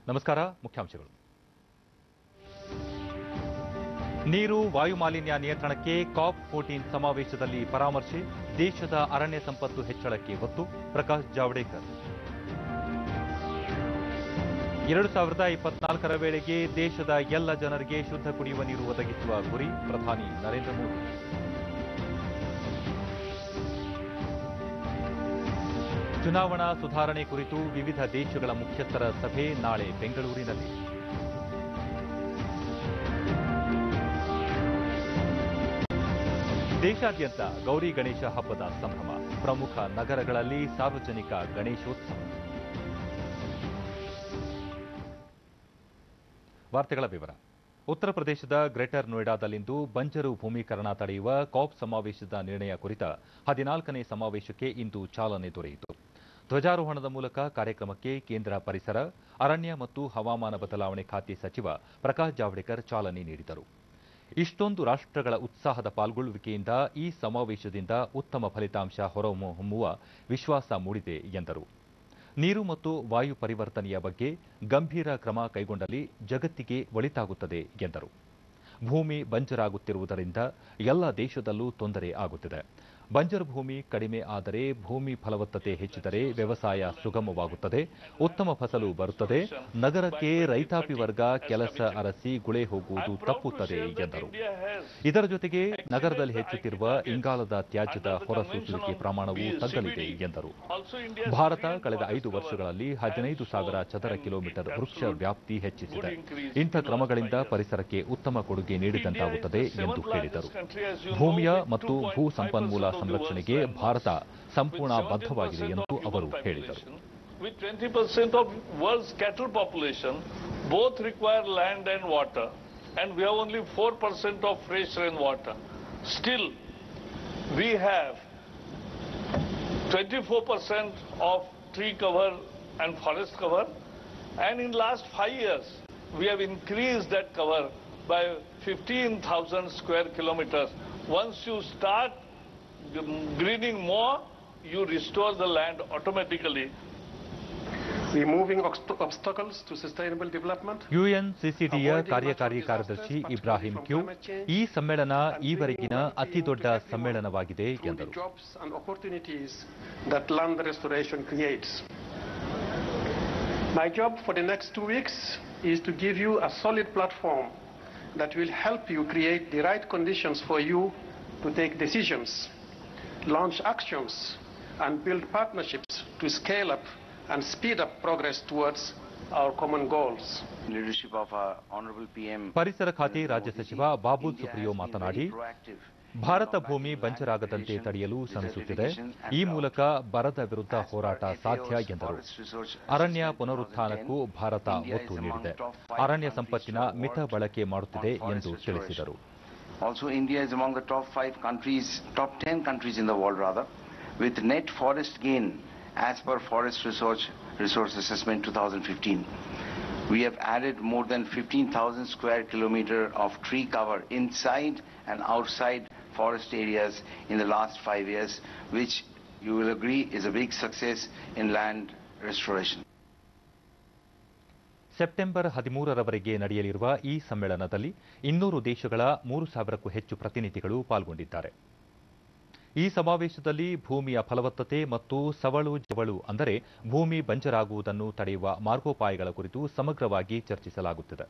ನಮಸ್ಕಾರ ಮುಖ್ಯಾಂಶಗಳು ನೀರು ವಾಯು ಮಾಲಿನ್ಯ ನಿಯಂತ್ರಣಕ್ಕೆ ಕಾಪ್ ಫೋರ್ಟೀನ್ ಸಮಾವೇಶದಲ್ಲಿ ಪರಾಮರ್ಶೆ ದೇಶದ ಅರಣ್ಯ ಸಂಪತ್ತು ಹೆಚ್ಚಳಕ್ಕೆ ಒತ್ತು ಪ್ರಕಾಶ್ ಜಾವಡೇಕರ್ ಎರಡು ಸಾವಿರದ ಇಪ್ಪತ್ನಾಲ್ಕರ ವೇಳೆಗೆ ದೇಶದ ಎಲ್ಲ ಜನರಿಗೆ ಶುದ್ಧ ಕುಡಿಯುವ ನೀರು ಒದಗಿಸುವ ಗುರಿ ಪ್ರಧಾನಿ ನರೇಂದ್ರ ಮೋದಿ ಚುನಾವಣಾ ಸುಧಾರಣೆ ಕುರಿತು ವಿವಿಧ ದೇಶಗಳ ಮುಖ್ಯಸ್ಥರ ಸಭೆ ನಾಳೆ ಬೆಂಗಳೂರಿನಲ್ಲಿ ದೇಶಾದ್ಯಂತ ಗೌರಿ ಗಣೇಶ ಹಬ್ಬದ ಸಂಭ್ರಮ ಪ್ರಮುಖ ನಗರಗಳಲ್ಲಿ ಸಾರ್ವಜನಿಕ ಗಣೇಶೋತ್ಸವ ವಾರ್ತೆಗಳ ವಿವರ ಉತ್ತರ ಪ್ರದೇಶದ ಗ್ರೇಟರ್ ನೋಯ್ಡಾದಲ್ಲಿಂದು ಬಂಜರು ಭೂಮೀಕರಣ ತಡೆಯುವ ಕಾಪ್ ಸಮಾವೇಶದ ನಿರ್ಣಯ ಕುರಿತ ಹದಿನಾಲ್ಕನೇ ಸಮಾವೇಶಕ್ಕೆ ಇಂದು ಚಾಲನೆ ದೊರೆಯಿತು ಧ್ವಜಾರೋಹಣದ ಮೂಲಕ ಕಾರ್ಯಕ್ರಮಕ್ಕೆ ಕೇಂದ್ರ ಪರಿಸರ ಅರಣ್ಯ ಮತ್ತು ಹವಾಮಾನ ಬದಲಾವಣೆ ಖಾತೆ ಸಚಿವ ಪ್ರಕಾಶ್ ಜಾವಡೇಕರ್ ಚಾಲನೆ ನೀಡಿದರು ಇಷ್ಟೊಂದು ರಾಷ್ಟ್ರಗಳ ಉತ್ಸಾಹದ ಪಾಲ್ಗೊಳ್ಳುವಿಕೆಯಿಂದ ಈ ಸಮಾವೇಶದಿಂದ ಉತ್ತಮ ಫಲಿತಾಂಶ ಹೊರಹೊಮ್ಮುವ ವಿಶ್ವಾಸ ಮೂಡಿದೆ ಎಂದರು ನೀರು ಮತ್ತು ವಾಯು ಪರಿವರ್ತನೆಯ ಬಗ್ಗೆ ಗಂಭೀರ ಕ್ರಮ ಕೈಗೊಂಡಲ್ಲಿ ಜಗತ್ತಿಗೆ ಒಳಿತಾಗುತ್ತದೆ ಎಂದರು ಭೂಮಿ ಬಂಜರಾಗುತ್ತಿರುವುದರಿಂದ ಎಲ್ಲ ದೇಶದಲ್ಲೂ ತೊಂದರೆ ಆಗುತ್ತಿದೆ ಬಂಜರು ಭೂಮಿ ಕಡಿಮೆ ಆದರೆ ಭೂಮಿ ಫಲವತ್ತತೆ ಹೆಚ್ಚಿದರೆ ವ್ಯವಸಾಯ ಸುಗಮವಾಗುತ್ತದೆ ಉತ್ತಮ ಫಸಲು ಬರುತ್ತದೆ ನಗರಕ್ಕೆ ರೈತಾಪಿ ವರ್ಗ ಕೆಲಸ ಅರಸಿ ಗುಳೆ ಹೋಗುವುದು ತಪ್ಪುತ್ತದೆ ಎಂದರು ಇದರ ಜೊತೆಗೆ ನಗರದಲ್ಲಿ ಹೆಚ್ಚುತ್ತಿರುವ ಇಂಗಾಲದ ತ್ಯಾಜ್ಯದ ಹೊರಸೂಸುವಿಕೆ ಪ್ರಮಾಣವೂ ತಗ್ಗಲಿದೆ ಎಂದರು ಭಾರತ ಕಳೆದ ಐದು ವರ್ಷಗಳಲ್ಲಿ ಹದಿನೈದು ಸಾವಿರ ಚದರ ಕಿಲೋಮೀಟರ್ ವೃಕ್ಷ ವ್ಯಾಪ್ತಿ ಹೆಚ್ಚಿಸಿದೆ ಇಂಥ ಕ್ರಮಗಳಿಂದ ಪರಿಸರಕ್ಕೆ ಉತ್ತಮ ಕೊಡುಗೆ ನೀಡಿದಂತಾಗುತ್ತದೆ ಎಂದು ಹೇಳಿದರು ಭೂಮಿಯ ಮತ್ತು ಭೂ ಸಂಪನ್ಮೂಲ ಸಂರಕ್ಷಣೆಗೆ ಭಾರತ ಸಂಪೂರ್ಣ ಬದ್ಧವಾಗಿದೆ ಎಂದು ಅವರು ಹೇಳಿದರು With 20% of world's cattle population, both require land and water, and we have only 4% of fresh rainwater. Still, we have 24% of tree cover and forest cover, and in last five years, we have increased that cover by 15,000 square kilometers. Once you start greening more, you restore the land automatically. removing obst- obstacles to sustainable development. ಯುಎನ್ಸಿಸಿಡಿಯ ಕಾರ್ಯಕಾರಿ ಕಾರ್ಯದರ್ಶಿ Ibrahim Q ಈ ಸಮ್ಮೇಳನ ಈವರೆಗಿನ ಅತಿದೊಡ್ಡ ಸಮ್ಮೇಳನವಾಗಿದೆ through the ಎಂದರು jobs and opportunities that land restoration creates. My job for the next two weeks is to give you a solid platform that will help you create the right conditions for you to take decisions, launch actions, and build partnerships to scale up and speed up progress towards our common goals. leadership of our honorable PM ಪರಿಸರ ಖಾತೆ ರಾಜ್ಯ ಸಚಿವ ಬಾಬುಲ್ ಸುಪ್ರಿಯೋ ಮಾತನಾಡಿ ಭಾರತ ಭೂಮಿ ಬಂಜರಾಗದಂತೆ ತಡೆಯಲು ಶ್ರಮಿಸುತ್ತಿದೆ ಈ ಮೂಲಕ ಬರದ ವಿರುದ್ಧ ಹೋರಾಟ ಸಾಧ್ಯ ಎಂದರು ಅರಣ್ಯ ಪುನರುತ್ಥಾನಕ್ಕೂ ಭಾರತ ಒತ್ತು ನೀಡಿದೆ ಅರಣ್ಯ ಸಂಪತ್ತಿನ ಮಿತ ಬಳಕೆ ಮಾಡುತ್ತಿದೆ ಎಂದು ತಿಳಿಸಿದರು Also, India is among the top five countries, top ten countries in the world rather, with net forest gain as per Forest Research Resource Assessment 2015. We have added more than 15,000 square kilometer of tree cover inside and outside forest areas in the last five years, which you will agree is a big success in land restoration. September ಹದಿಮೂರರವರೆಗೆ ನಡೆಯಲಿರುವ ಈ ಸಮ್ಮೇಳನದಲ್ಲಿ ಇನ್ನೂರು ದೇಶಗಳ ಮೂರು ಸಾವಿರಕ್ಕೂ ಹೆಚ್ಚು ಪ್ರತಿನಿಧಿಗಳು ಪಾಲ್ಗೊಂಡಿದ್ದಾರೆ ಈ ಸಮಾವೇಶದಲ್ಲಿ ಭೂಮಿಯ ಫಲವತ್ತತೆ ಮತ್ತು ಸವಳು ಜವಳು ಅಂದರೆ ಭೂಮಿ ಬಂಜರಾಗುವುದನ್ನು ತಡೆಯುವ ಮಾರ್ಗೋಪಾಯಗಳ ಕುರಿತು ಸಮಗ್ರವಾಗಿ ಚರ್ಚಿಸಲಾಗುತ್ತಿದೆ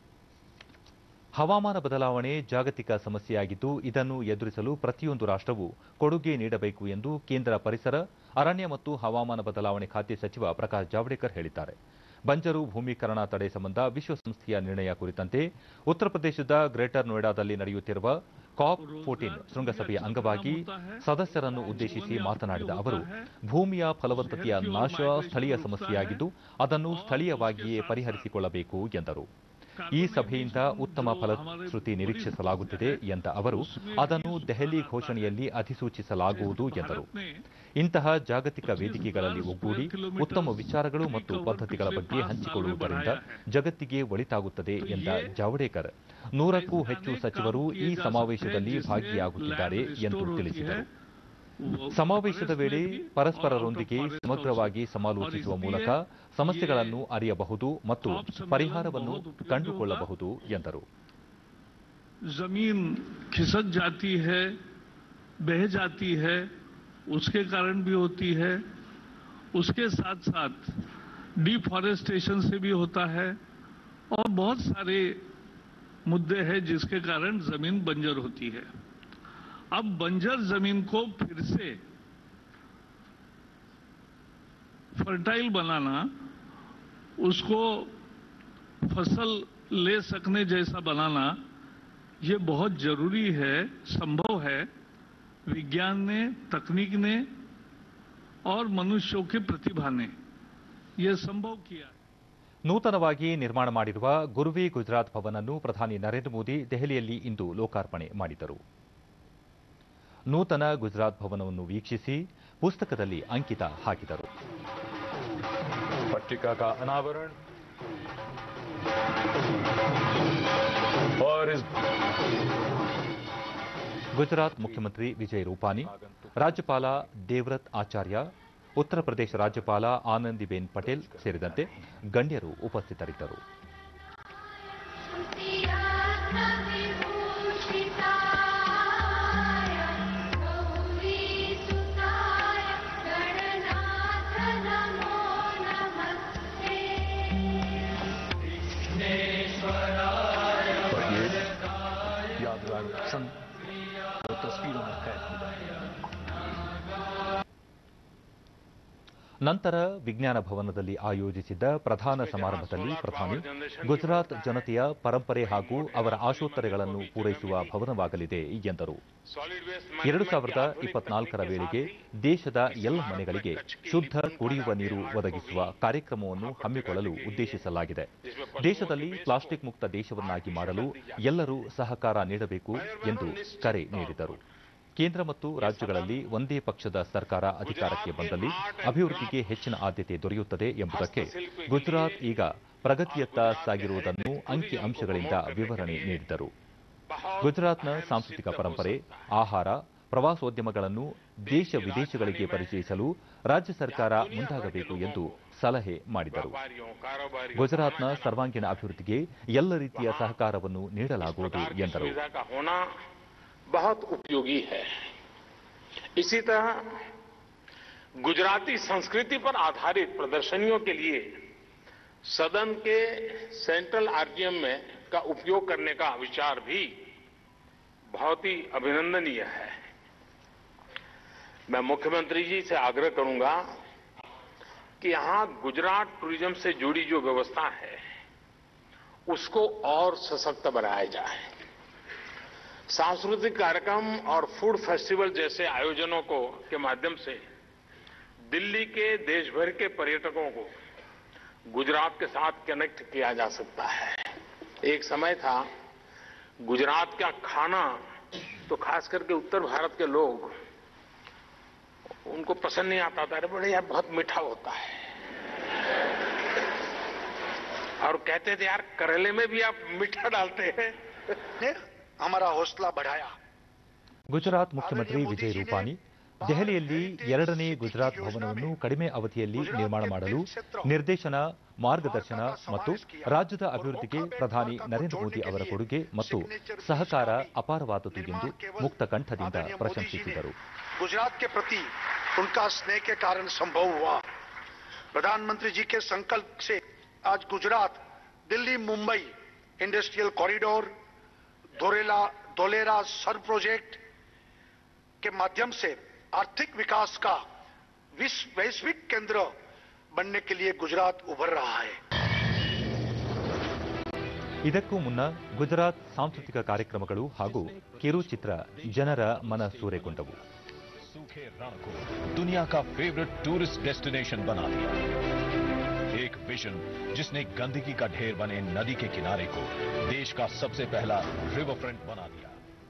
ಹವಾಮಾನ ಬದಲಾವಣೆ ಜಾಗತಿಕ ಸಮಸ್ಯೆಯಾಗಿದ್ದು ಇದನ್ನು ಎದುರಿಸಲು ಪ್ರತಿಯೊಂದು ರಾಷ್ಟ್ರವು ಕೊಡುಗೆ ನೀಡಬೇಕು ಎಂದು ಕೇಂದ್ರ ಪರಿಸರ ಅರಣ್ಯ ಮತ್ತು ಹವಾಮಾನ ಬದಲಾವಣೆ ಖಾತೆ ಸಚಿವ ಪ್ರಕಾಶ್ ಜಾವಡೇಕರ್ ಹೇಳಿದ್ದಾರೆ ಬಂಜರು ಭೂಮೀಕರಣ ತಡೆ ಸಂಬಂಧ ವಿಶ್ವಸಂಸ್ಥೆಯ ನಿರ್ಣಯ ಕುರಿತಂತೆ ಉತ್ತರ ಪ್ರದೇಶದ ಗ್ರೇಟರ್ ನೋಯ್ಡಾದಲ್ಲಿ ನಡೆಯುತ್ತಿರುವ ಕಾಪ್ ಫೋರ್ಟೀನ್ ಶೃಂಗಸಭೆಯ ಅಂಗವಾಗಿ ಸದಸ್ಯರನ್ನು ಉದ್ದೇಶಿಸಿ ಮಾತನಾಡಿದ ಅವರು ಭೂಮಿಯ ಫಲವತ್ತತೆಯ ನಾಶ ಸ್ಥಳೀಯ ಸಮಸ್ಯೆಯಾಗಿದ್ದು ಅದನ್ನು ಸ್ಥಳೀಯವಾಗಿಯೇ ಪರಿಹರಿಸಿಕೊಳ್ಳಬೇಕು ಎಂದರು ಈ ಸಭೆಯಿಂದ ಉತ್ತಮ ಫಲಶ್ರುತಿ ನಿರೀಕ್ಷಿಸಲಾಗುತ್ತಿದೆ ಎಂದ ಅವರು ಅದನ್ನು ದೆಹಲಿ ಘೋಷಣೆಯಲ್ಲಿ ಅಧಿಸೂಚಿಸಲಾಗುವುದು ಎಂದರು ಇಂತಹ ಜಾಗತಿಕ ವೇದಿಕೆಗಳಲ್ಲಿ ಒಗ್ಗೂಡಿ ಉತ್ತಮ ವಿಚಾರಗಳು ಮತ್ತು ಪದ್ಧತಿಗಳ ಬಗ್ಗೆ ಹಂಚಿಕೊಳ್ಳುವುದರಿಂದ ಜಗತ್ತಿಗೆ ಒಳಿತಾಗುತ್ತದೆ ಎಂದ ಜಾವಡೇಕರ್ ನೂರಕ್ಕೂ ಹೆಚ್ಚು ಸಚಿವರು ಈ ಸಮಾವೇಶದಲ್ಲಿ ಭಾಗಿಯಾಗುತ್ತಿದ್ದಾರೆ ಎಂದು ತಿಳಿಸಿದರು ಸಮಾವೇಶದ ವೇಳೆ ಪರಸ್ಪರರೊಂದಿಗೆ ಸಮಗ್ರವಾಗಿ ಸಮಾಲೋಚಿಸುವ ಮೂಲಕ ಸಮಸ್ಯೆಗಳನ್ನು ಅರಿಯಬಹುದು ಮತ್ತು ಪರಿಹಾರವನ್ನು ಕಂಡುಕೊಳ್ಳಬಹುದು ಎಂದರು जमीन खिसक जाती है बह जाती है उसके कारण भी होती है उसके साथ साथ डिफॉरेस्टेशन से भी होता है और बहुत सारे मुद्दे हैं जिसके कारण जमीन बंजर होती है अब बंजर जमीन को फिर से फर्टाइल बनाना उसको फसल ले सकने जैसा बनाना ये बहुत जरूरी है संभव है विज्ञान ने तकनीक ने और मनुष्यों की प्रतिभा ने यह संभव किया है ನೂತನವಾಗಿ ನಿರ್ಮಾಣ ಮಾಡಿರುವ ಗುರುವಿ ಗುಜರಾತ್ ಭವನ್ ಅನ್ನು ಪ್ರಧಾನಿ ನರೇಂದ್ರ ಮೋದಿ ದೆಹಲಿಯಲ್ಲಿ ಇಂದು ಲೋಕಾರ್ಪಣೆ ಮಾಡಿದರು ನೂತನ ಗುಜರಾತ್ ಭವನವನ್ನು ವೀಕ್ಷಿಸಿ ಪುಸ್ತಕದಲ್ಲಿ ಅಂಕಿತ ಹಾಕಿದರು पट्टिका का अनावरण और इस ಗುಜರಾತ್ ಮುಖ್ಯಮಂತ್ರಿ ವಿಜಯ್ ರೂಪಾನಿ ರಾಜ್ಯಪಾಲ ದೇವ್ರತ್ ಆಚಾರ್ಯ ಉತ್ತರ ಪ್ರದೇಶ ರಾಜ್ಯಪಾಲ ಆನಂದಿಬೆನ್ ಪಟೇಲ್ ಸೇರಿದಂತೆ ಗಣ್ಯರು ಉಪಸ್ಥಿತರಿದ್ದರು विभूषिताय गौरीसुताय गणनाथ नमो नमस्ते पर ये यादगार क्षण जो तस्वीरों में कैद हो जाए ನಂತರ ವಿಜ್ಞಾನ ಭವನದಲ್ಲಿ ಆಯೋಜಿಸಿದ್ದ ಪ್ರಧಾನ ಸಮಾರಂಭದಲ್ಲಿ ಪ್ರಧಾನಿ ಗುಜರಾತ್ ಜನತೆಯ ಪರಂಪರೆ ಹಾಗೂ ಅವರ ಆಶೋತ್ತರಗಳನ್ನು ಪೂರೈಸುವ ಭವನವಾಗಲಿದೆ ಎಂದರು ಎರಡು ಸಾವಿರದ ಇಪ್ಪತ್ನಾಲ್ಕರ ವೇಳೆಗೆ ದೇಶದ ಎಲ್ಲ ಮನೆಗಳಿಗೆ ಶುದ್ಧ ಕುಡಿಯುವ ನೀರು ಒದಗಿಸುವ ಕಾರ್ಯಕ್ರಮವನ್ನು ಹಮ್ಮಿಕೊಳ್ಳಲು ಉದ್ದೇಶಿಸಲಾಗಿದೆ ದೇಶದಲ್ಲಿ ಪ್ಲಾಸ್ಟಿಕ್ ಮುಕ್ತ ದೇಶವನ್ನಾಗಿ ಮಾಡಲು ಎಲ್ಲರೂ ಸಹಕಾರ ನೀಡಬೇಕು ಎಂದು ಕರೆ ನೀಡಿದರು ಕೇಂದ್ರ ಮತ್ತು ರಾಜ್ಯಗಳಲ್ಲಿ ಒಂದೇ ಪಕ್ಷದ ಸರ್ಕಾರ ಅಧಿಕಾರಕ್ಕೆ ಬಂದಲ್ಲಿ ಅಭಿವೃದ್ಧಿಗೆ ಹೆಚ್ಚಿನ ಆದ್ಯತೆ ದೊರೆಯುತ್ತದೆ ಎಂಬುದಕ್ಕೆ ಗುಜರಾತ್ ಈಗ ಪ್ರಗತಿಯತ್ತ ಸಾಗಿರುವುದನ್ನು ಅಂಕಿ ಅಂಶಗಳಿಂದ ವಿವರಣೆ ನೀಡಿದರು ಗುಜರಾತ್ನ ಸಾಂಸ್ಕೃತಿಕ ಪರಂಪರೆ ಆಹಾರ ಪ್ರವಾಸೋದ್ಯಮಗಳನ್ನು ದೇಶ ವಿದೇಶಗಳಿಗೆ ಪರಿಚಯಿಸಲು ರಾಜ್ಯ ಸರ್ಕಾರ ಮುಂದಾಗಬೇಕು ಎಂದು ಸಲಹೆ ಮಾಡಿದರು ಗುಜರಾತ್ನ ಸರ್ವಾಂಗೀಣ ಅಭಿವೃದ್ಧಿಗೆ ಎಲ್ಲ ರೀತಿಯ ಸಹಕಾರವನ್ನು ನೀಡಲಾಗುವುದು ಎಂದರು सुविधा का होना बहुत उपयोगी है इसी तरह गुजराती संस्कृति पर आधारित प्रदर्शनियों के लिए सदन के सेंट्रल आरजीएम में का उपयोग करने का विचार भी बहुत ही अभिनंदनीय है मैं मुख्यमंत्री जी से आग्रह करूंगा कि यहां गुजरात टूरिज्म से जुड़ी जो व्यवस्था है उसको और सशक्त बनाया जाए सांस्कृतिक कार्यक्रम और फूड फेस्टिवल जैसे आयोजनों को के माध्यम से दिल्ली के देश भर के पर्यटकों को गुजरात के साथ कनेक्ट किया जा सकता है एक समय था गुजरात का खाना तो खास करके उत्तर भारत के लोग उनको पसंद नहीं आता था अरे बड़े यार बहुत मीठा होता है और कहते थे यार करेले में भी आप मीठा डालते हैं ने हमारा हौसला बढ़ाया ಗುಜರಾತ್ ಮುಖ್ಯಮಂತ್ರಿ ವಿಜಯ್ ರೂಪಾನಿ ದೆಹಲಿಯಲ್ಲಿ ಎರಡನೇ ಗುಜರಾತ್ ಭವನವನ್ನು ಕಡಿಮೆ ಅವಧಿಯಲ್ಲಿ ನಿರ್ಮಾಣ ಮಾಡಲು ನಿರ್ದೇಶನ ಮಾರ್ಗದರ್ಶನ ಮತ್ತು ರಾಜ್ಯದ ಅಭಿವೃದ್ಧಿಗೆ ಪ್ರಧಾನಿ ನರೇಂದ್ರ ಮೋದಿ ಅವರ ಕೊಡುಗೆ ಮತ್ತು ಸಹಕಾರ ಅಪಾರವಾದದ್ದು ಎಂದು ಮುಕ್ತ ಕಂಠದಿಂದ ಪ್ರಶಂಸಿಸಿದರು गुजरात के प्रति उनका स्नेह के कारण संभव हुआ प्रधानमंत्री जी के संकल्प से आज Gujarat Delhi Mumbai industrial corridor Dholera Dholera SIR project के माध्यम से आर्थिक विकास का विश्व वैश्विक केंद्र बनने के लिए गुजरात उभर रहा है ಇದಕ್ಕೂ ಮುನ್ನ ಗುಜರಾತ್ ಸಾಂಸ್ಕೃತಿಕ ಕಾರ್ಯಕ್ರಮಗಳು ಹಾಗೂ ಕಿರುಚಿತ್ರ ಜನರ ಮನ ಸೂರೆಗೊಂಡವು सूखे रण को दुनिया का फेवरेट टूरिस्ट डेस्टिनेशन बना दिया एक विजन जिसने गंदगी का ढेर बने नदी के किनारे को देश का सबसे पहला रिवर फ्रंट बना दिया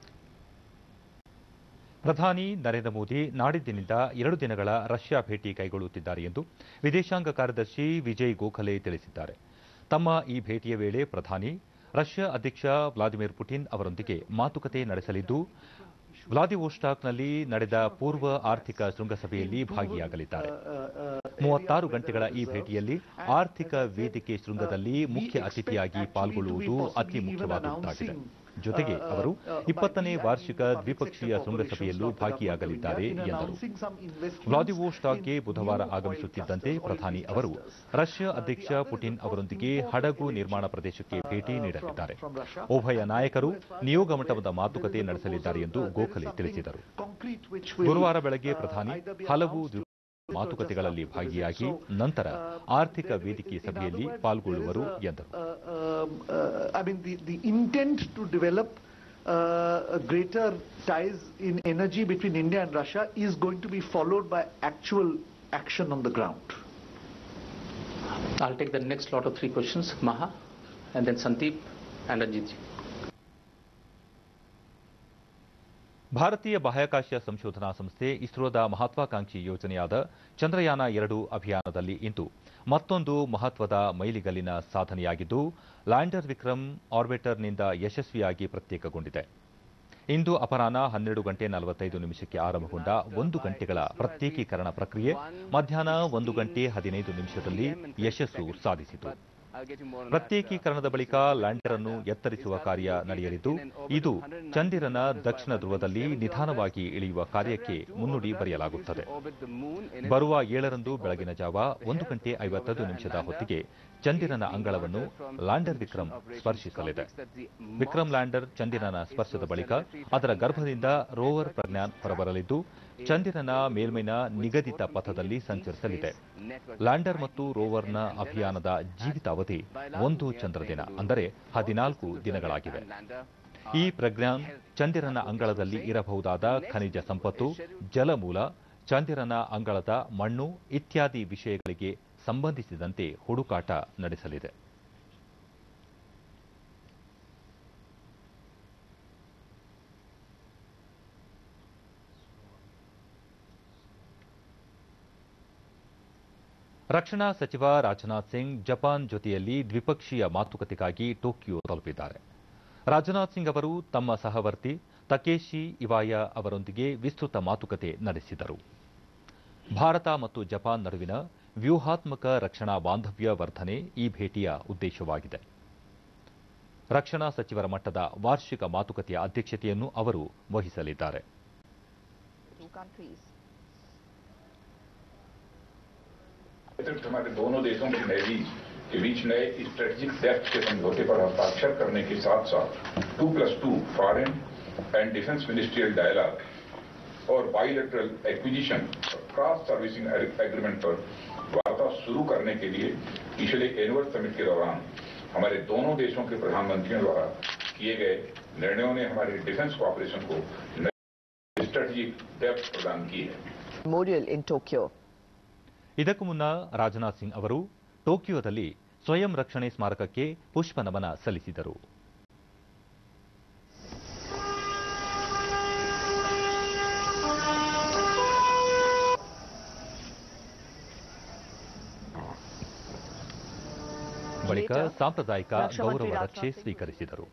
ಪ್ರಧಾನಿ ನರೇಂದ್ರ ಮೋದಿ ನಾಡಿದ್ದಿನಿಂದ ಎರಡು ದಿನಗಳ ರಷ್ಯಾ ಭೇಟಿ ಕೈಗೊಳ್ಳುತ್ತಿದ್ದಾರೆ ಎಂದು ವಿದೇಶಾಂಗ ಕಾರ್ಯದರ್ಶಿ ವಿಜಯ್ ಗೋಖಲೆ ತಿಳಿಸಿದ್ದಾರೆ ತಮ್ಮ ಈ ಭೇಟಿಯ ವೇಳೆ ಪ್ರಧಾನಿ ರಷ್ಯಾ ಅಧ್ಯಕ್ಷ ವ್ಲಾದಿಮಿರ್ ಪುಟಿನ್ ಅವರೊಂದಿಗೆ ಮಾತುಕತೆ ನಡೆಸಲಿದ್ದು ವ್ಲಾದಿವೋಸ್ಟಾಕ್ನಲ್ಲಿ ನಡೆದ ಪೂರ್ವ ಆರ್ಥಿಕ ಶೃಂಗಸಭೆಯಲ್ಲಿ ಭಾಗಿಯಾಗಲಿದ್ದಾರೆ ಮೂವತ್ತಾರು ಗಂಟೆಗಳ ಈ ಭೇಟಿಯಲ್ಲಿ ಆರ್ಥಿಕ ವೇದಿಕೆ ಶೃಂಗದಲ್ಲಿ ಮುಖ್ಯ ಅತಿಥಿಯಾಗಿ ಪಾಲ್ಗೊಳ್ಳುವುದು ಅತಿ ಮುಖ್ಯವಾದುದಾಗಿದೆ ಜೊತೆಗೆ ಅವರು ಇಪ್ಪತ್ತನೇ ವಾರ್ಷಿಕ ದ್ವಿಪಕ್ಷೀಯ ಶೃಂಗಸಭೆಯಲ್ಲೂ ಭಾಗಿಯಾಗಲಿದ್ದಾರೆ ಎಂದರು ವ್ಲಾದಿವೋಸ್ಟಾಕ್ಗೆ ಬುಧವಾರ ಆಗಮಿಸುತ್ತಿದ್ದಂತೆ ಪ್ರಧಾನಿ ಅವರು ರಷ್ಯಾ ಅಧ್ಯಕ್ಷ ಪುಟಿನ್ ಅವರೊಂದಿಗೆ ಹಡಗು ನಿರ್ಮಾಣ ಪ್ರದೇಶಕ್ಕೆ ಭೇಟಿ ನೀಡಲಿದ್ದಾರೆ ಉಭಯ ನಾಯಕರು ನಿಯೋಗ ಮಟ್ಟದ ಮಾತುಕತೆ ನಡೆಸಲಿದ್ದಾರೆ ಎಂದು ಗೋಖಲೆ ತಿಳಿಸಿದರು ಗುರುವಾರ ಬೆಳಗ್ಗೆ ಪ್ರಧಾನಿ ಹಲವು ದ್ವಿ- ಮಾತುಕತೆಗಳಲ್ಲಿ ಭಾಗಿಯಾಗಿ ನಂತರ ಆರ್ಥಿಕ ವೇದಿಕೆ ಸಭೆಯಲ್ಲಿ ಪಾಲ್ಗೊಳ್ಳುವರು ಎಂದರು um, uh, I mean, the, the intent to develop uh, greater ties in energy between India and Russia is going to be followed by actual action on the ground. I'll take the next lot of three questions, Maha, and then Sandeep and Ranjit ji. ಭಾರತೀಯ ಬಾಹ್ಯಾಕಾಶ ಸಂಶೋಧನಾ ಸಂಸ್ಥೆ ಇಸ್ರೋದ ಮಹತ್ವಾಕಾಂಕ್ಷಿ ಯೋಜನೆಯಾದ ಚಂದ್ರಯಾನ ಎರಡು ಅಭಿಯಾನದಲ್ಲಿ ಇಂದು ಮತ್ತೊಂದು ಮಹತ್ವದ ಮೈಲಿಗಲ್ಲಿನ ಸಾಧನೆಯಾಗಿದ್ದು ಲ್ಯಾಂಡರ್ ವಿಕ್ರಮ್ ಆರ್ಬಿಟರ್ನಿಂದ ಯಶಸ್ವಿಯಾಗಿ ಪ್ರತ್ಯೇಕಗೊಂಡಿದೆ ಇಂದು ಅಪರಾಹ್ನ ಹನ್ನೆರಡು ಗಂಟೆ ನಲವತ್ತೈದು ನಿಮಿಷಕ್ಕೆ ಆರಂಭಗೊಂಡ ಒಂದು ಗಂಟೆಗಳ ಪ್ರತ್ಯೇಕೀಕರಣ ಪ್ರಕ್ರಿಯೆ ಮಧ್ಯಾಹ್ನ ಒಂದು ಗಂಟೆ ಹದಿನೈದು ನಿಮಿಷದಲ್ಲಿ ಯಶಸ್ಸು ಸಾಧಿಸಿತು ಪ್ರತ್ಯೇಕೀಕರಣದ ಬಳಿಕ ಲ್ಯಾಂಡರ್ ಅನ್ನು ಎತ್ತರಿಸುವ ಕಾರ್ಯ ನಡೆಯಲಿದ್ದು ಇದು ಚಂದಿರನ ದಕ್ಷಿಣ ಧ್ರುವದಲ್ಲಿ ನಿಧಾನವಾಗಿ ಇಳಿಯುವ ಕಾರ್ಯಕ್ಕೆ ಮುನ್ನುಡಿ ಬರೆಯಲಾಗುತ್ತದೆ ಬರುವ ಏಳರಂದು ಬೆಳಗಿನ ಜಾವ ಒಂದು ಗಂಟೆ ಐವತ್ತೈದು ನಿಮಿಷದ ಹೊತ್ತಿಗೆ ಚಂದಿರನ ಅಂಗಳವನ್ನು ಲ್ಯಾಂಡರ್ ವಿಕ್ರಮ್ ಸ್ಪರ್ಶಿಸಲಿದೆ ವಿಕ್ರಮ್ ಲ್ಯಾಂಡರ್ ಚಂದಿರನ ಸ್ಪರ್ಶದ ಬಳಿಕ ಅದರ ಗರ್ಭದಿಂದ ರೋವರ್ ಪ್ರಜ್ಞಾನ್ ಹೊರಬರಲಿದ್ದು ಚಂದಿರನ ಮೇಲ್ಮೈನ ನಿಗದಿತ ಪಥದಲ್ಲಿ ಸಂಚರಿಸಲಿದೆ ಲ್ಯಾಂಡರ್ ಮತ್ತು ರೋವರ್ನ ಅಭಿಯಾನದ ಜೀವಿತಾವಧಿ ಒಂದು ಚಂದ್ರದಿನ ಅಂದರೆ ಹದಿನಾಲ್ಕು ದಿನಗಳಾಗಿವೆ ಈ ಪ್ರಜ್ಞಾನ್ ಚಂದಿರನ ಅಂಗಳದಲ್ಲಿ ಇರಬಹುದಾದ ಖನಿಜ ಸಂಪತ್ತು ಜಲಮೂಲ ಚಂದಿರನ ಅಂಗಳದ ಮಣ್ಣು ಇತ್ಯಾದಿ ವಿಷಯಗಳಿಗೆ ಸಂಬಂಧಿಸಿದಂತೆ ಹುಡುಕಾಟ ನಡೆಸಲಿದೆ ರಕ್ಷಣಾ ಸಚಿವ ರಾಜನಾಥ್ ಸಿಂಗ್ ಜಪಾನ್ ಜೊತೆಯಲ್ಲಿ ದ್ವಿಪಕ್ಷೀಯ ಮಾತುಕತೆಗಾಗಿ ಟೋಕಿಯೋ ತಲುಪಿದ್ದಾರೆ ರಾಜನಾಥ್ ಸಿಂಗ್ ಅವರು ತಮ್ಮ ಸಹವರ್ತಿ ತಕೇಶಿ ಇವಾಯ ಅವರೊಂದಿಗೆ ವಿಸ್ತೃತ ಮಾತುಕತೆ ನಡೆಸಿದರು ಭಾರತ ಮತ್ತು ಜಪಾನ್ ನಡುವಿನ ವ್ಯೂಹಾತ್ಮಕ ರಕ್ಷಣಾ ಬಾಂಧವ್ಯ ವರ್ಧನೆ ಈ ಭೇಟಿಯ ಉದ್ದೇಶವಾಗಿದೆ ರಕ್ಷಣಾ ಸಚಿವರ ಮಟ್ಟದ ವಾರ್ಷಿಕ ಮಾತುಕತೆಯ ಅಧ್ಯಕ್ಷತೆಯನ್ನು ಅವರು ವಹಿಸಲಿದ್ದಾರೆ अतिरिक्त हमारे दोनों देशों की नेवी के बीच नए स्ट्रेटेजिक डेप्थ के समझौते पर हस्ताक्षर करने के साथ साथ two plus two foreign and defence ministerial dialogue और bilateral acquisition cross servicing agreement पर वार्ता शुरू करने के लिए पिछले एनुअल समिट के दौरान हमारे दोनों देशों के प्रधानमंत्रियों द्वारा किए गए निर्णयों ने हमारे डिफेंस कॉपरेशन को नई स्ट्रेटेजिक डेप्थ प्रदान की है Memorial in Tokyo. ಇದಕ್ಕೂ ಮುನ್ನ ರಾಜನಾಥ್ ಸಿಂಗ್ ಅವರು ಟೋಕಿಯೋದಲ್ಲಿ ಸ್ವಯಂ ರಕ್ಷಣೆ ಸ್ಮಾರಕಕ್ಕೆ ಪುಷ್ಪ ನಮನ ಸಲ್ಲಿಸಿದರು ಬಳಿಕ ಸಾಂಪ್ರದಾಯಿಕ ಗೌರವ ರಕ್ಷೆ ಸ್ವೀಕರಿಸಿದರು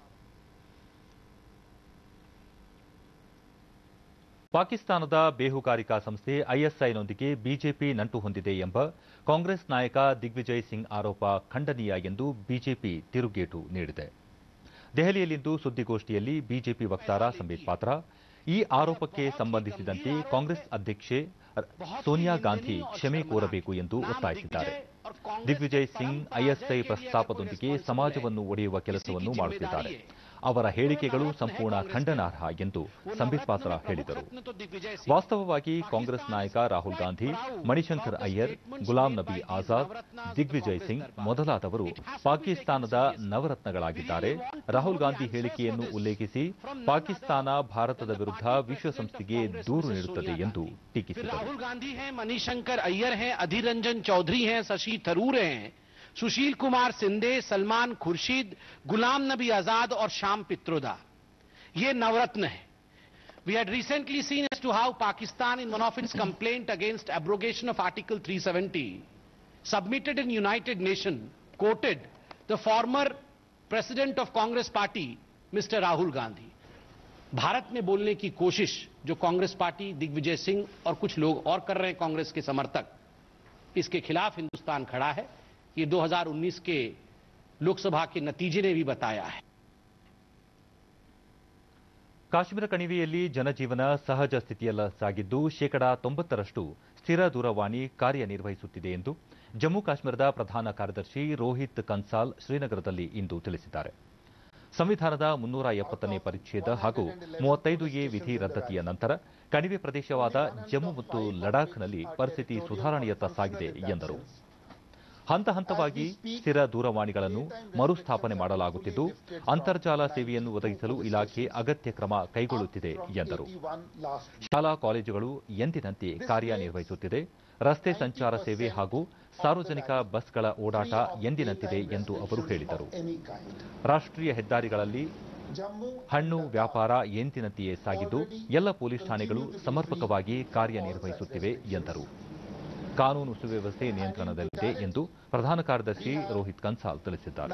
ಪಾಕಿಸ್ತಾನದ ಬೇಹುಗಾರಿಕಾ ಸಂಸ್ಥೆ ಐಎಸ್ಐನೊಂದಿಗೆ ಬಿಜೆಪಿ ನಂಟು ಹೊಂದಿದೆ ಎಂಬ ಕಾಂಗ್ರೆಸ್ ನಾಯಕ ದಿಗ್ವಿಜಯ್ ಸಿಂಗ್ ಆರೋಪ ಖಂಡನೀಯ ಎಂದು ಬಿಜೆಪಿ ತಿರುಗೇಟು ನೀಡಿದೆ ದೆಹಲಿಯಲ್ಲಿಂದು ಸುದ್ದಿಗೋಷ್ಠಿಯಲ್ಲಿ ಬಿಜೆಪಿ ವಕ್ತಾರ ಸಂಬಿತ್ ಪಾತ್ರ ಈ ಆರೋಪಕ್ಕೆ ಸಂಬಂಧಿಸಿದಂತೆ ಕಾಂಗ್ರೆಸ್ ಅಧ್ಯಕ್ಷೆ ಸೋನಿಯಾ ಗಾಂಧಿ ಕ್ಷಮೆ ಕೋರಬೇಕು ಎಂದು ಒತ್ತಾಯಿಸಿದ್ದಾರೆ ದಿಗ್ವಿಜಯ್ ಸಿಂಗ್ ಐಎಸ್ಐ ಪ್ರಸ್ತಾಪದೊಂದಿಗೆ ಸಮಾಜವನ್ನು ಒಡೆಯುವ ಕೆಲಸವನ್ನು ಮಾಡುತ್ತಿದ್ದಾರೆ ಅವರ ಹೇಳಿಕೆಗಳು ಸಂಪೂರ್ಣ ಖಂಡನಾರ್ಹ ಎಂದು ಸಂಬಿತ್ ಪಾತ್ರ ಹೇಳಿದರು ವಾಸ್ತವವಾಗಿ ಕಾಂಗ್ರೆಸ್ ನಾಯಕ ರಾಹುಲ್ ಗಾಂಧಿ ಮಣಿಶಂಕರ್ ಅಯ್ಯರ್ ಗುಲಾಂ ನಬಿ ಆಜಾದ್ ದಿಗ್ವಿಜಯ್ ಸಿಂಗ್ ಮೊದಲಾದವರು ಪಾಕಿಸ್ತಾನದ ನವರತ್ನಗಳಾಗಿದ್ದಾರೆ ರಾಹುಲ್ ಗಾಂಧಿ ಹೇಳಿಕೆಯನ್ನು ಉಲ್ಲೇಖಿಸಿ ಪಾಕಿಸ್ತಾನ ಭಾರತದ ವಿರುದ್ಧ ವಿಶ್ವಸಂಸ್ಥೆಗೆ ದೂರು ನೀಡುತ್ತದೆ ಎಂದು ಟೀಕಿಸಿದರು राहुल गांधी हैं मनीशंकर अय्यर हैं अधीर रंजन चौधरी हैं शशि थरूर हैं सुशील कुमार सिंधे सलमान खुर्शीद गुलाम नबी आजाद और श्याम पित्रोदा ये नवरत्न है We had recently seen as to how Pakistan, in one of its complaint against abrogation of Article 370, submitted in United Nations, quoted the former President of Congress Party, Mr. Rahul Gandhi. Bharat में बोलने की कोशिश जो Congress party Digvijay Singh और कुछ लोग और कर रहे हैं कांग्रेस के समर्थक इसके खिलाफ हिंदुस्तान खड़ा है ये 2019 के लोकसभा के नतीजे ने भी बताया है ಕಾಶ್ಮೀರ ಕಣಿವೆಯಲ್ಲಿ ಜನಜೀವನ ಸಹಜ ಸ್ಥಿತಿಯಲ್ಲ ಸಾಗಿದ್ದು ಶೇಕಡಾ ತೊಂಬತ್ತರಷ್ಟು ಸ್ಥಿರ ದೂರವಾಣಿ ಕಾರ್ಯನಿರ್ವಹಿಸುತ್ತಿದೆ ಎಂದು ಜಮ್ಮು ಕಾಶ್ಮೀರದ ಪ್ರಧಾನ ಕಾರ್ಯದರ್ಶಿ ರೋಹಿತ್ ಕನ್ಸಾಲ್ ಶ್ರೀನಗರದಲ್ಲಿ ಇಂದು ತಿಳಿಸಿದ್ದಾರೆ ಸಂವಿಧಾನದ ಮುನ್ನೂರ ಎಪ್ಪತ್ತನೇ ಪರಿಚ್ಛೇದ ಹಾಗೂ ಮೂವತ್ತೈದು ಎ ವಿಧಿ ರದ್ದತಿಯ ನಂತರ ಕಣಿವೆ ಪ್ರದೇಶವಾದ ಜಮ್ಮು ಮತ್ತು ಲಡಾಖ್ನಲ್ಲಿ ಪರಿಸ್ಥಿತಿ ಸುಧಾರಣೆಯತ್ತ ಸಾಗಿದೆ ಎಂದರು ಹಂತ ಹಂತವಾಗಿ ಸ್ಥಿರ ದೂರವಾಣಿಗಳನ್ನು ಮರುಸ್ಥಾಪನೆ ಮಾಡಲಾಗುತ್ತಿದ್ದು ಅಂತರ್ಜಾಲ ಸೇವೆಯನ್ನು ಒದಗಿಸಲು ಇಲಾಖೆ ಅಗತ್ಯ ಕ್ರಮ ಕೈಗೊಳ್ಳುತ್ತಿದೆ ಎಂದರು ಶಾಲಾ ಕಾಲೇಜುಗಳು ಎಂದಿನಂತೆ ಕಾರ್ಯನಿರ್ವಹಿಸುತ್ತಿದೆ ರಸ್ತೆ ಸಂಚಾರ ಸೇವೆ ಹಾಗೂ ಸಾರ್ವಜನಿಕ ಬಸ್ಗಳ ಓಡಾಟ ಎಂದಿನಂತಿದೆ ಎಂದು ಅವರು ಹೇಳಿದರು ರಾಷ್ಟ್ರೀಯ ಹೆದ್ದಾರಿಗಳಲ್ಲಿ ಹಣ್ಣು ವ್ಯಾಪಾರ ಎಂದಿನಂತೆಯೇ ಸಾಗಿದ್ದು ಎಲ್ಲ ಪೊಲೀಸ್ ಠಾಣೆಗಳು ಸಮರ್ಪಕವಾಗಿ ಕಾರ್ಯನಿರ್ವಹಿಸುತ್ತಿವೆ ಎಂದರು ಕಾನೂನು ಸುವ್ಯವಸ್ಥೆ ನಿಯಂತ್ರಣದಲ್ಲಿದೆ ಎಂದು ಪ್ರಧಾನ ಕಾರ್ಯದರ್ಶಿ ರೋಹಿತ್ ಕನ್ಸಾಲ್ ತಿಳಿಸಿದ್ದಾರೆ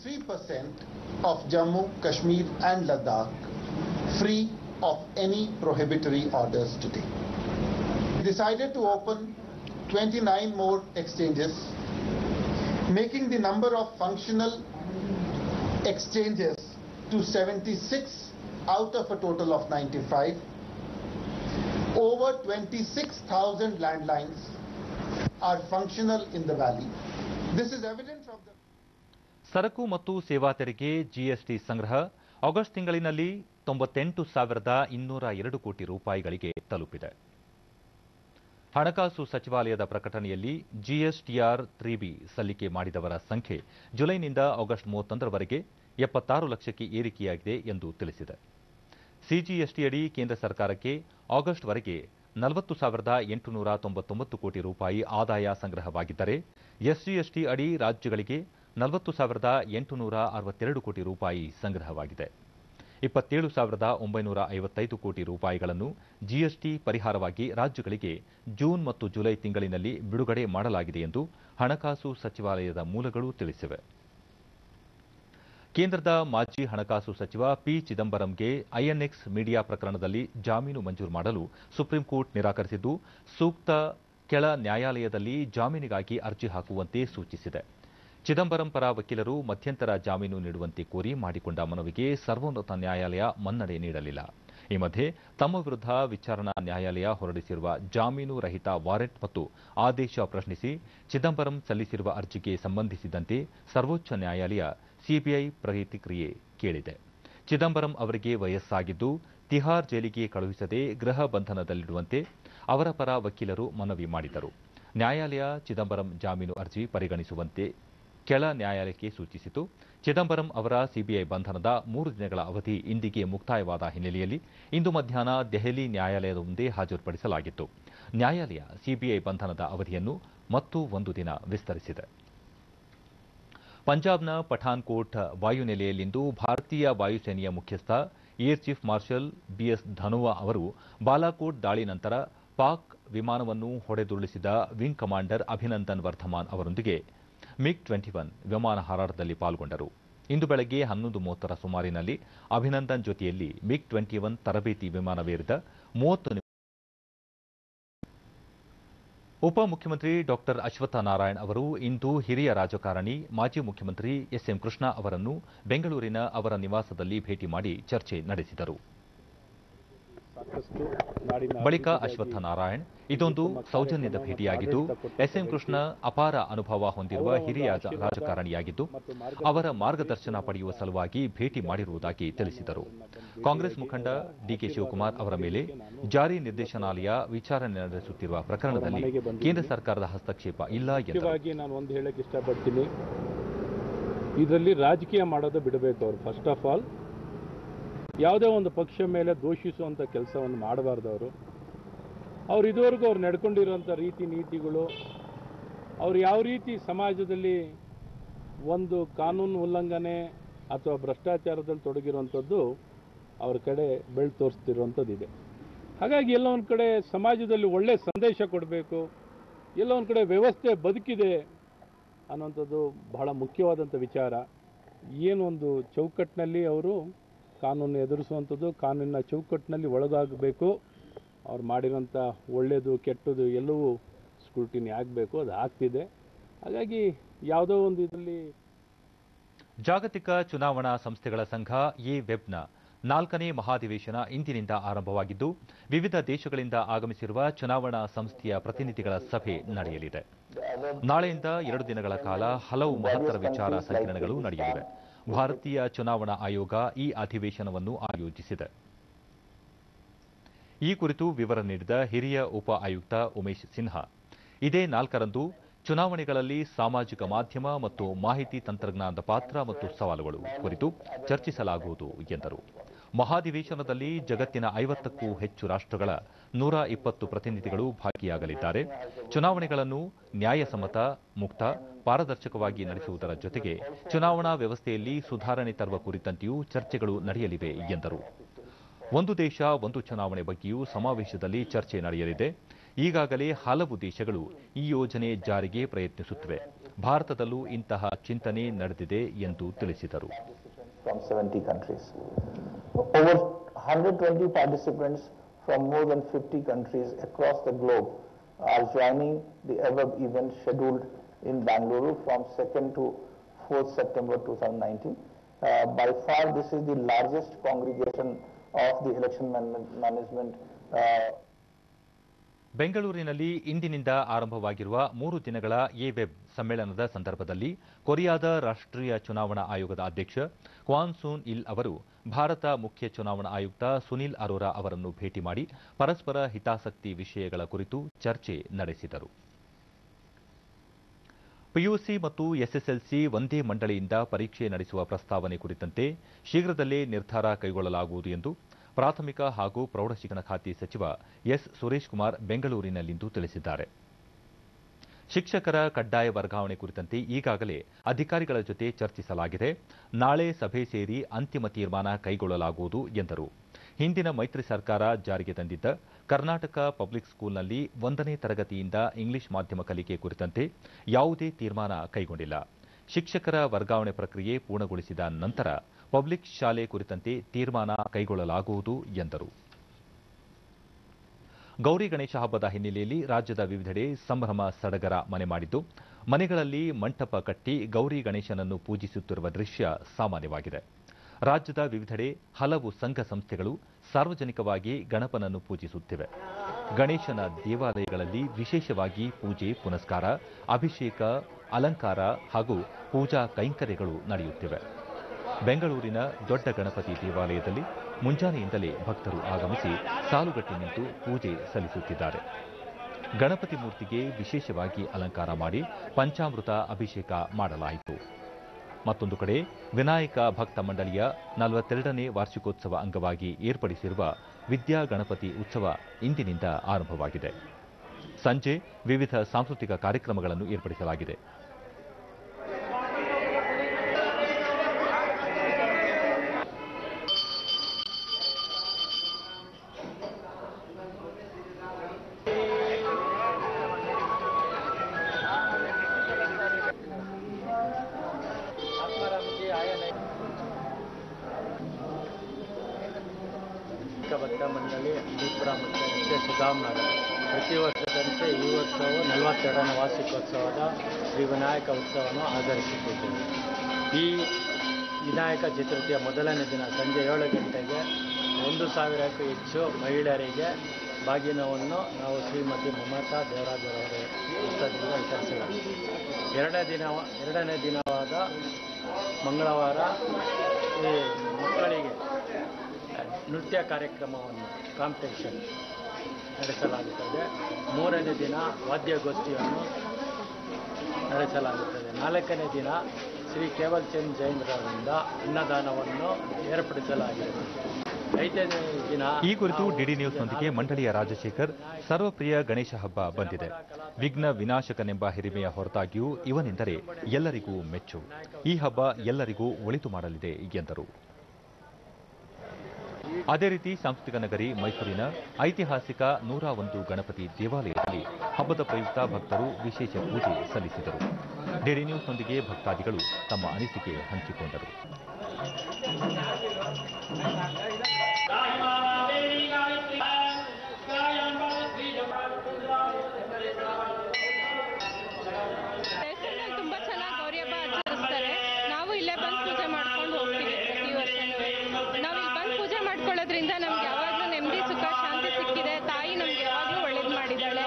93% of Jammu, Kashmir and Ladakh free of any prohibitory orders today. We decided to open 29 more exchanges, making the number of functional exchanges to 76 out of a total of 95. Over 26,000 landlines are functional in the valley. This is evident from the ಸರಕು ಮತ್ತು ಸೇವಾ ತೆರಿಗೆ GST ಸಂಗ್ರಹ August ತಿಂಗಳಿನಲ್ಲಿ ತೊಂಬತ್ತೆಂಟು ಸಾವಿರದ ಇನ್ನೂರ ಎರಡು ಕೋಟಿ ರೂಪಾಯಿಗಳಿಗೆ ತಲುಪಿದೆ ಹಣಕಾಸು ಸಚಿವಾಲಯದ ಪ್ರಕಟಣೆಯಲ್ಲಿ ಜಿಎಸ್ಟಿಆರ್ ತ್ರೀ ಬಿ ಸಲ್ಲಿಕೆ ಮಾಡಿದವರ ಸಂಖ್ಯೆ ಜುಲೈನಿಂದ ಆಗಸ್ಟ್ ಮೂವತ್ತೊಂದರವರೆಗೆ ಎಪ್ಪತ್ತಾರು ಲಕ್ಷಕ್ಕೆ ಏರಿಕೆಯಾಗಿದೆ ಎಂದು ತಿಳಿಸಿದೆ ಸಿಜಿಎಸ್ಟಿ ಅಡಿ ಕೇಂದ್ರ ಸರ್ಕಾರಕ್ಕೆ ಆಗಸ್ಟ್ವರೆಗೆ ನಲವತ್ತು ಸಾವಿರದ ಎಂಟುನೂರ ತೊಂಬತ್ತೊಂಬತ್ತು ಕೋಟಿ ರೂಪಾಯಿ ಆದಾಯ ಸಂಗ್ರಹವಾಗಿದ್ದರೆ ಎಸ್ಜಿಎಸ್ಟಿ ಅಡಿ ರಾಜ್ಯಗಳಿಗೆ ನಲವತ್ತು ಸಾವಿರದ ಎಂಟುನೂರ ಅರವತ್ತೆರಡು ಕೋಟಿ ರೂಪಾಯಿ ಸಂಗ್ರಹವಾಗಿದೆ ಇಪ್ಪತ್ತೇಳು ಸಾವಿರದ ಒಂಬೈನೂರ ಐವತ್ತೈದು ಕೋಟಿ ರೂಪಾಯಿಗಳನ್ನು ಜಿಎಸ್ಟಿ ಪರಿಹಾರವಾಗಿ ರಾಜ್ಯಗಳಿಗೆ ಜೂನ್ ಮತ್ತು ಜುಲೈ ತಿಂಗಳಿನಲ್ಲಿ ಬಿಡುಗಡೆ ಮಾಡಲಾಗಿದೆ ಎಂದು ಹಣಕಾಸು ಸಚಿವಾಲಯದ ಮೂಲಗಳು ತಿಳಿಸಿವೆ ಕೇಂದ್ರದ ಮಾಜಿ ಹಣಕಾಸು ಸಚಿವ ಪಿ ಚಿದಂಬರಂಗೆ ಐಎನ್ಎಕ್ಸ್ ಮೀಡಿಯಾ ಪ್ರಕರಣದಲ್ಲಿ ಜಾಮೀನು ಮಂಜೂರು ಮಾಡಲು ಸುಪ್ರೀಂ ಕೋರ್ಟ್ ನಿರಾಕರಿಸಿದ್ದು ಸೂಕ್ತ ಕೆಳ ನ್ಯಾಯಾಲಯದಲ್ಲಿ ಜಾಮೀನಿಗಾಗಿ ಅರ್ಜಿ ಹಾಕುವಂತೆ ಸೂಚಿಸಿದೆ ಚಿದಂಬರಂ ಪರ ವಕೀಲರು ಮಧ್ಯಂತರ ಜಾಮೀನು ನೀಡುವಂತೆ ಕೋರಿ ಮಾಡಿಕೊಂಡ ಮನವಿಗೆ ಸರ್ವೋನ್ನತ ನ್ಯಾಯಾಲಯ ಮನ್ನಣೆ ನೀಡಲಿಲ್ಲ ಈ ಮಧ್ಯೆ ತಮ್ಮ ವಿರುದ್ಧ ವಿಚಾರಣಾ ನ್ಯಾಯಾಲಯ ಹೊರಡಿಸಿರುವ ಜಾಮೀನು ರಹಿತ ವಾರೆಂಟ್ ಮತ್ತು ಆದೇಶ ಪ್ರಶ್ನಿಸಿ ಚಿದಂಬರಂ ಸಲ್ಲಿಸಿರುವ ಅರ್ಜಿಗೆ ಸಂಬಂಧಿಸಿದಂತೆ ಸರ್ವೋಚ್ಚ ನ್ಯಾಯಾಲಯ ಸಿಬಿಐ ಪ್ರತಿಕ್ರಿಯೆ ಕೇಳಿದೆ ಚಿದಂಬರಂ ಅವರಿಗೆ ವಯಸ್ಸಾಗಿದ್ದು ತಿಹಾರ್ ಜೈಲಿಗೆ ಕಳುಹಿಸದೆ ಗೃಹ ಬಂಧನದಲ್ಲಿಡುವಂತೆ ಅವರ ಪರ ವಕೀಲರು ಮನವಿ ಮಾಡಿದರು ನ್ಯಾಯಾಲಯ ಚಿದಂಬರಂ ಜಾಮೀನು ಅರ್ಜಿ ಪರಿಗಣಿಸುವಂತೆ ಕೆಳ ನ್ಯಾಯಾಲಯಕ್ಕೆ ಸೂಚಿಸಿತು ಚಿದಂಬರಂ ಅವರ ಸಿಬಿಐ ಬಂಧನದ ಮೂರು ದಿನಗಳ ಅವಧಿ ಇಂದಿಗೆ ಮುಕ್ತಾಯವಾದ ಹಿನ್ನೆಲೆಯಲ್ಲಿ ಇಂದು ಮಧ್ಯಾಹ್ನ ದೆಹಲಿ ನ್ಯಾಯಾಲಯದ ಮುಂದೆ ಹಾಜರುಪಡಿಸಲಾಗಿತ್ತು ನ್ಯಾಯಾಲಯ ಸಿಬಿಐ ಬಂಧನದ ಅವಧಿಯನ್ನು ಮತ್ತೂ ಒಂದು ದಿನ ವಿಸ್ತರಿಸಿದೆ ಪಂಜಾಬ್ನ ಪಠಾನ್ಕೋಟ್ ವಾಯುನೆಲೆಯಲ್ಲಿಂದು ಭಾರತೀಯ ವಾಯುಸೇನೆಯ ಮುಖ್ಯಸ್ಥ air chief marshal B S Dhanoa ಅವರು ಬಾಲಾಕೋಟ್ ದಾಳಿ ನಂತರ ಪಾಕ್ ವಿಮಾನವನ್ನು ಹೊಡೆದುರುಳಿಸಿದ ವಿಂಗ್ ಕಮಾಂಡರ್ ಅಭಿನಂದನ್ ವರ್ಧಮಾನ್ ಅವರೊಂದಿಗೆ ಮಿಗ್ ಟ್ವೆಂಟಿ ಒನ್ ವಿಮಾನ ಹಾರಾಟದಲ್ಲಿ ಪಾಲ್ಗೊಂಡರು ಇಂದು ಬೆಳಗ್ಗೆ ಹನ್ನೊಂದು ಮೂವತ್ತರ ಸುಮಾರಿನಲ್ಲಿ ಅಭಿನಂದನ್ ಜೊತೆಯಲ್ಲಿ ಮಿಗ್ ಟ್ವೆಂಟಿ ಒನ್ ತರಬೇತಿ ವಿಮಾನವೇರಿದ ಮೂವತ್ತು ಉಪಮುಖ್ಯಮಂತ್ರಿ ಡಾಕ್ಟರ್ ಅಶ್ವತ್ಥ ನಾರಾಯಣ್ ಅವರು ಇಂದು ಹಿರಿಯ ರಾಜಕಾರಣಿ ಮಾಜಿ ಮುಖ್ಯಮಂತ್ರಿ ಎಸ್ಎಂ ಕೃಷ್ಣ ಅವರನ್ನು ಬೆಂಗಳೂರಿನ ಅವರ ನಿವಾಸದಲ್ಲಿ ಭೇಟಿ ಮಾಡಿ ಚರ್ಚೆ ನಡೆಸಿದರು ಬಳಿಕ ಅಶ್ವತ್ಥ ನಾರಾಯಣ್ ಇದೊಂದು ಸೌಜನ್ಯದ ಭೇಟಿಯಾಗಿದ್ದು ಎಸ್ಎಂ ಕೃಷ್ಣ ಅಪಾರ ಅನುಭವ ಹೊಂದಿರುವ ಹಿರಿಯ ರಾಜಕಾರಣಿಯಾಗಿದ್ದು ಅವರ ಮಾರ್ಗದರ್ಶನ ಪಡೆಯುವ ಸಲುವಾಗಿ ಭೇಟಿ ಮಾಡಿರುವುದಾಗಿ ತಿಳಿಸಿದರು ಕಾಂಗ್ರೆಸ್ ಮುಖಂಡ ಡಿಕೆ ಶಿವಕುಮಾರ್ ಅವರ ಮೇಲೆ ಜಾರಿ ನಿರ್ದೇಶನಾಲಯ ವಿಚಾರಣೆ ನಡೆಸುತ್ತಿರುವ ಪ್ರಕರಣದಲ್ಲಿ ಕೇಂದ್ರ ಸರ್ಕಾರದ ಹಸ್ತಕ್ಷೇಪ ಇಲ್ಲ ಎಂದರು ಮುಖ್ಯವಾಗಿ ನಾನು ಒಂದು ಹೇಳಕ್ಕೆ ಇಷ್ಟಪಡ್ತೀನಿ ಇದರಲ್ಲಿ ರಾಜಕೀಯ ಮಾಡೋದು ಬಿಡಬೇಕು ಅವರು ಫಸ್ಟ್ ಆಫ್ ಆಲ್ ಯಾವುದೇ ಒಂದು ಪಕ್ಷ ಮೇಲೆ ದೂಷಿಸುವಂಥ ಕೆಲಸವನ್ನು ಮಾಡಬಾರ್ದು ಅವರು ಅವ್ರು ಇದುವರೆಗೂ ಅವ್ರು ನಡ್ಕೊಂಡಿರುವಂಥ ರೀತಿ ನೀತಿಗಳು ಅವ್ರು ಯಾವ ರೀತಿ ಸಮಾಜದಲ್ಲಿ ಒಂದು ಕಾನೂನು ಉಲ್ಲಂಘನೆ ಅಥವಾ ಭ್ರಷ್ಟಾಚಾರದಲ್ಲಿ ತೊಡಗಿರುವಂಥದ್ದು ಅವ್ರ ಕಡೆ ಬೆಳ್ ತೋರಿಸ್ತಿರುವಂಥದ್ದಿದೆ ಹಾಗಾಗಿ ಎಲ್ಲ ಒಂದು ಕಡೆ ಸಮಾಜದಲ್ಲಿ ಒಳ್ಳೆ ಸಂದೇಶ ಕೊಡಬೇಕು ಎಲ್ಲ ಒಂದು ಕಡೆ ವ್ಯವಸ್ಥೆ ಬದುಕಿದೆ ಅನ್ನೋಂಥದ್ದು ಬಹಳ ಮುಖ್ಯವಾದಂಥ ವಿಚಾರ ಏನೊಂದು ಚೌಕಟ್ಟಿನಲ್ಲಿ ಅವರು ಕಾನೂನು ಎದುರಿಸುವಂಥದ್ದು ಕಾನೂನಿನ ಚೌಕಟ್ಟಿನಲ್ಲಿ ಒಳಗಾಗಬೇಕು ಅವ್ರು ಮಾಡಿರೋಂಥ ಒಳ್ಳೆಯದು ಕೆಟ್ಟದ್ದು ಎಲ್ಲವೂ ಸ್ಕ್ರೂಟಿನಿ ಆಗಬೇಕು ಅದು ಆಗ್ತಿದೆ ಹಾಗಾಗಿ ಯಾವುದೋ ಒಂದು ಇದರಲ್ಲಿ ಜಾಗತಿಕ ಚುನಾವಣಾ ಸಂಸ್ಥೆಗಳ ಸಂಘ ಎ ವೆಬ್ನ ನಾಲ್ಕನೇ ಮಹಾಧಿವೇಶನ ಇಂದಿನಿಂದ ಆರಂಭವಾಗಿದ್ದು ವಿವಿಧ ದೇಶಗಳಿಂದ ಆಗಮಿಸಿರುವ ಚುನಾವಣಾ ಸಂಸ್ಥೆಯ ಪ್ರತಿನಿಧಿಗಳ ಸಭೆ ನಡೆಯಲಿದೆ ನಾಳೆಯಿಂದ ಎರಡು ದಿನಗಳ ಕಾಲ ಹಲವು ಮಹತ್ತರ ವಿಚಾರ ಸಂಕಿರಣಗಳು ನಡೆಯಲಿವೆ ಭಾರತೀಯ ಚುನಾವಣಾ ಆಯೋಗ ಈ ಅಧಿವೇಶನವನ್ನು ಆಯೋಜಿಸಿದೆ ಈ ಕುರಿತು ವಿವರ ನೀಡಿದ ಹಿರಿಯ ಉಪ ಆಯುಕ್ತ ಉಮೇಶ್ ಸಿನ್ಹಾ ಇದೇ ನಾಲ್ಕರಂದು ಚುನಾವಣೆಗಳಲ್ಲಿ ಸಾಮಾಜಿಕ ಮಾಧ್ಯಮ ಮತ್ತು ಮಾಹಿತಿ ತಂತ್ರಜ್ಞಾನದ ಪಾತ್ರ ಮತ್ತು ಸವಾಲುಗಳು ಕುರಿತು ಚರ್ಚಿಸಲಾಗುವುದು ಎಂದರು ಮಹಾಧಿವೇಶನದಲ್ಲಿ ಜಗತ್ತಿನ ಐವತ್ತಕ್ಕೂ ಹೆಚ್ಚು ರಾಷ್ಟ್ರಗಳ ನೂರ ಇಪ್ಪತ್ತು ಪ್ರತಿನಿಧಿಗಳು ಭಾಗಿಯಾಗಲಿದ್ದಾರೆ ಚುನಾವಣೆಗಳನ್ನು ನ್ಯಾಯಸಮ್ಮತ ಮುಕ್ತ ಪಾರದರ್ಶಕವಾಗಿ ನಡೆಸುವುದರ ಜೊತೆಗೆ ಚುನಾವಣಾ ವ್ಯವಸ್ಥೆಯಲ್ಲಿ ಸುಧಾರಣೆ ತರುವ ಕುರಿತಂತೆಯೂ ಚರ್ಚೆಗಳು ನಡೆಯಲಿವೆ ಎಂದರು ಒಂದು ದೇಶ ಒಂದು ಚುನಾವಣೆ ಬಗ್ಗೆಯೂ ಸಮಾವೇಶದಲ್ಲಿ ಚರ್ಚೆ ನಡೆಯಲಿದೆ ಈಗಾಗಲೇ ಹಲವು ದೇಶಗಳು ಈ ಯೋಜನೆ ಜಾರಿಗೆ ಪ್ರಯತ್ನಿಸುತ್ತಿವೆ ಭಾರತದಲ್ಲೂ ಇಂತಹ ಚಿಂತನೆ ನಡೆದಿದೆ ಎಂದು ತಿಳಿಸಿದರು from 70 countries. Over 120 participants from more than 50 countries across the globe are joining the AWEB event scheduled in Bangalore from 2nd to 4th September 2019. Uh, by far, this is the largest congregation of the election man- management uh, ಬೆಂಗಳೂರಿನಲ್ಲಿ ಇಂದಿನಿಂದ ಆರಂಭವಾಗಿರುವ ಮೂರು ದಿನಗಳ A web ಸಮ್ಮೇಳನದ ಸಂದರ್ಭದಲ್ಲಿ ಕೊರಿಯಾದ ರಾಷ್ಟ್ರೀಯ ಚುನಾವಣಾ ಆಯೋಗದ ಅಧ್ಯಕ್ಷ ಕ್ವಾನ್ ಸೂನ್ ಇಲ್ ಅವರು ಭಾರತ ಮುಖ್ಯ ಚುನಾವಣಾ ಆಯುಕ್ತ ಸುನಿಲ್ ಅರೋರಾ ಅವರನ್ನು ಭೇಟಿ ಮಾಡಿ ಪರಸ್ಪರ ಹಿತಾಸಕ್ತಿ ವಿಷಯಗಳ ಕುರಿತು ಚರ್ಚೆ ನಡೆಸಿದರು ಪಿಯುಸಿ ಮತ್ತು ಎಸ್ಎಸ್ಎಲ್ಸಿ ಒಂದೇ ಮಂಡಳಿಯಿಂದ ಪರೀಕ್ಷೆ ನಡೆಸುವ ಪ್ರಸ್ತಾವನೆ ಕುರಿತಂತೆ ಶೀಘ್ರದಲ್ಲೇ ನಿರ್ಧಾರ ಕೈಗೊಳ್ಳಲಾಗುವುದು ಎಂದು ಪ್ರಾಥಮಿಕ ಹಾಗೂ ಪ್ರೌಢಶಿಕ್ಷಣ ಖಾತೆ ಸಚಿವ ಎಸ್ ಸುರೇಶ್ ಕುಮಾರ್ ಬೆಂಗಳೂರಿನಲ್ಲಿಂದು ತಿಳಿಸಿದ್ದಾರೆ ಶಿಕ್ಷಕರ ಕಡ್ಡಾಯ ವರ್ಗಾವಣೆ ಕುರಿತಂತೆ ಈಗಾಗಲೇ ಅಧಿಕಾರಿಗಳ ಜೊತೆ ಚರ್ಚಿಸಲಾಗಿದೆ ನಾಳೆ ಸಭೆ ಸೇರಿ ಅಂತಿಮ ತೀರ್ಮಾನ ಕೈಗೊಳ್ಳಲಾಗುವುದು ಎಂದರು ಹಿಂದಿನ ಮೈತ್ರಿ ಸರ್ಕಾರ ಜಾರಿಗೆ ತಂದಿದ್ದ ಕರ್ನಾಟಕ ಪಬ್ಲಿಕ್ ಸ್ಕೂಲ್ನಲ್ಲಿ ಒಂದನೇ ತರಗತಿಯಿಂದ ಇಂಗ್ಲಿಷ್ ಮಾಧ್ಯಮ ಕಲಿಕೆ ಕುರಿತಂತೆ ಯಾವುದೇ ತೀರ್ಮಾನ ಕೈಗೊಂಡಿಲ್ಲ ಶಿಕ್ಷಕರ ವರ್ಗಾವಣೆ ಪ್ರಕ್ರಿಯೆ ಪೂರ್ಣಗೊಳಿಸಿದ ನಂತರ ಪಬ್ಲಿಕ್ ಶಾಲೆ ಕುರಿತಂತೆ ತೀರ್ಮಾನ ಕೈಗೊಳ್ಳಲಾಗುವುದು ಎಂದರು ಗೌರಿ ಗಣೇಶ ಹಬ್ಬದ ಹಿನ್ನೆಲೆಯಲ್ಲಿ ರಾಜ್ಯದ ವಿವಿಧೆಡೆ ಸಂಭ್ರಮ ಸಡಗರ ಮನೆ ಮಾಡಿದ್ದು ಮನೆಗಳಲ್ಲಿ ಮಂಟಪ ಕಟ್ಟಿ ಗೌರಿ ಗಣೇಶನನ್ನು ಪೂಜಿಸುತ್ತಿರುವ ದೃಶ್ಯ ಸಾಮಾನ್ಯವಾಗಿದೆ ರಾಜ್ಯದ ವಿವಿಧೆಡೆ ಹಲವು ಸಂಘ ಸಂಸ್ಥೆಗಳು ಸಾರ್ವಜನಿಕವಾಗಿ ಗಣಪನನ್ನು ಪೂಜಿಸುತ್ತಿವೆ ಗಣೇಶನ ದೇವಾಲಯಗಳಲ್ಲಿ ವಿಶೇಷವಾಗಿ ಪೂಜೆ ಪುನಸ್ಕಾರ ಅಭಿಷೇಕ ಅಲಂಕಾರ ಹಾಗೂ ಪೂಜಾ ಕೈಂಕರ್ಯಗಳು ನಡೆಯುತ್ತಿವೆ ಬೆಂಗಳೂರಿನ ದೊಡ್ಡ ಗಣಪತಿ ದೇವಾಲಯದಲ್ಲಿ ಮುಂಜಾನೆಯಿಂದಲೇ ಭಕ್ತರು ಆಗಮಿಸಿ ಸಾಲುಗಟ್ಟಿ ನಿಂತು ಪೂಜೆ ಸಲ್ಲಿಸುತ್ತಿದ್ದಾರೆ ಗಣಪತಿ ಮೂರ್ತಿಗೆ ವಿಶೇಷವಾಗಿ ಅಲಂಕಾರ ಮಾಡಿ ಪಂಚಾಮೃತ ಅಭಿಷೇಕ ಮಾಡಲಾಯಿತು ಮತ್ತೊಂದು ಕಡೆ ವಿನಾಯಕ ಭಕ್ತ ಮಂಡಳಿಯ ನಲವತ್ತೆರಡನೇ ವಾರ್ಷಿಕೋತ್ಸವ ಅಂಗವಾಗಿ ಏರ್ಪಡಿಸಿರುವ ವಿದ್ಯಾ ಗಣಪತಿ ಉತ್ಸವ ಇಂದಿನಿಂದ ಆರಂಭವಾಗಿದೆ ಸಂಜೆ ವಿವಿಧ ಸಾಂಸ್ಕೃತಿಕ ಕಾರ್ಯಕ್ರಮಗಳನ್ನು ಏರ್ಪಡಿಸಲಾಗಿದೆ ಭಕ್ತ ಮಂಡಳಿ ಅಂಬಿಪುರ ಮತ್ತು ರಸ್ತೆ ಸುಧಾಮ್ನಗರ ಪ್ರತಿ ವರ್ಷದಂತೆ ಈ ವರ್ಷವು ನಲವತ್ತೆರಡನೇ ವಾರ್ಷಿಕೋತ್ಸವದ ಶ್ರೀ ವಿನಾಯಕ ಉತ್ಸವವನ್ನು ಆಚರಿಸುತ್ತಿದ್ದೇವೆ ಈ ವಿನಾಯಕ ಚತುರ್ಥಿಯ ಮೊದಲನೇ ದಿನ ಸಂಜೆ ಏಳು ಗಂಟೆಗೆ ಒಂದು ಸಾವಿರಕ್ಕೂ ಹೆಚ್ಚು ಮಹಿಳೆಯರಿಗೆ ಬಾಗಿನವನ್ನು ನಾವು ಶ್ರೀಮತಿ ಮಮತಾ ದೇವರಾಜರವರ ವೃತ್ತದಿಂದ ವಿತರಿಸಲಾಗಿದೆ ಎರಡನೇ ದಿನ ಎರಡನೇ ದಿನವಾದ ಮಂಗಳವಾರ ಈ ಮಕ್ಕಳಿಗೆ ನೃತ್ಯ ಕಾರ್ಯಕ್ರಮವನ್ನು ಕಾಂಪಿಟೇಷನ್ ನಡೆಸಲಾಗುತ್ತದೆ ಮೂರನೇ ದಿನ ವಾದ್ಯಗೋಷ್ಠಿಯನ್ನು ನಡೆಸಲಾಗುತ್ತದೆ ನಾಲ್ಕನೇ ದಿನ ಶ್ರೀ ಕೇವಲ್ ಚಂದ್ ಜೈನ್ರವರಿಂದ ಅನ್ನದಾನವನ್ನು ಏರ್ಪಡಿಸಲಾಗಿದೆ ಐದನೇ ದಿನ ಈ ಕುರಿತು ಡಿಡಿ ನ್ಯೂಸ್ನೊಂದಿಗೆ ಮಂಡಳಿಯ ರಾಜಶೇಖರ್ ಸರ್ವಪ್ರಿಯ ಗಣೇಶ ಹಬ್ಬ ಬಂದಿದೆ ವಿಘ್ನ ವಿನಾಶಕನೆಂಬ ಹಿರಿಮೆಯ ಹೊರತಾಗಿಯೂ ಇವನೆಂದರೆ ಎಲ್ಲರಿಗೂ ಮೆಚ್ಚು ಈ ಹಬ್ಬ ಎಲ್ಲರಿಗೂ ಒಳಿತು ಮಾಡಲಿದೆ ಎಂದರು ಅದೇ ರೀತಿ ಸಾಂಸ್ಕೃತಿಕ ನಗರಿ ಮೈಸೂರಿನ ಐತಿಹಾಸಿಕ ನೂರ ಒಂದು ಗಣಪತಿ ದೇವಾಲಯದಲ್ಲಿ ಹಬ್ಬದ ಪ್ರಯುಕ್ತ ಭಕ್ತರು ವಿಶೇಷ ಪೂಜೆ ಸಲ್ಲಿಸಿದರು ಡಿಡಿ ನ್ಯೂಸ್ನೊಂದಿಗೆ ಭಕ್ತಾದಿಗಳು ತಮ್ಮ ಅನಿಸಿಕೆ ಹಂಚಿಕೊಂಡರು ದೇವಸ್ಥಾನದಲ್ಲಿ ತುಂಬಾ ಚೆನ್ನಾಗಿ ಗೌರಿ ಹಬ್ಬ ಆಚರಿಸ್ತಾರೆ ನಾವು ಇಲ್ಲೇ ಬಂದು ಪೂಜೆ ಮಾಡ್ಕೊಂಡು ಹೋಗ್ತೀವಿ ಪ್ರತಿ ವರ್ಷನೂ ನಾವು ಇಲ್ಲಿ ಬಂದು ಪೂಜೆ ಮಾಡ್ಕೊಳ್ಳೋದ್ರಿಂದ ನಮ್ಗೆ ಯಾವಾಗಲೂ ನೆಮ್ಮದಿ ಸುಖ ಶಾಂತಿ ಸಿಕ್ಕಿದೆ ತಾಯಿ ನಮ್ಗೆ ಯಾವಾಗಲೂ ಒಳ್ಳೇದು ಮಾಡಿದ್ದಾಳೆ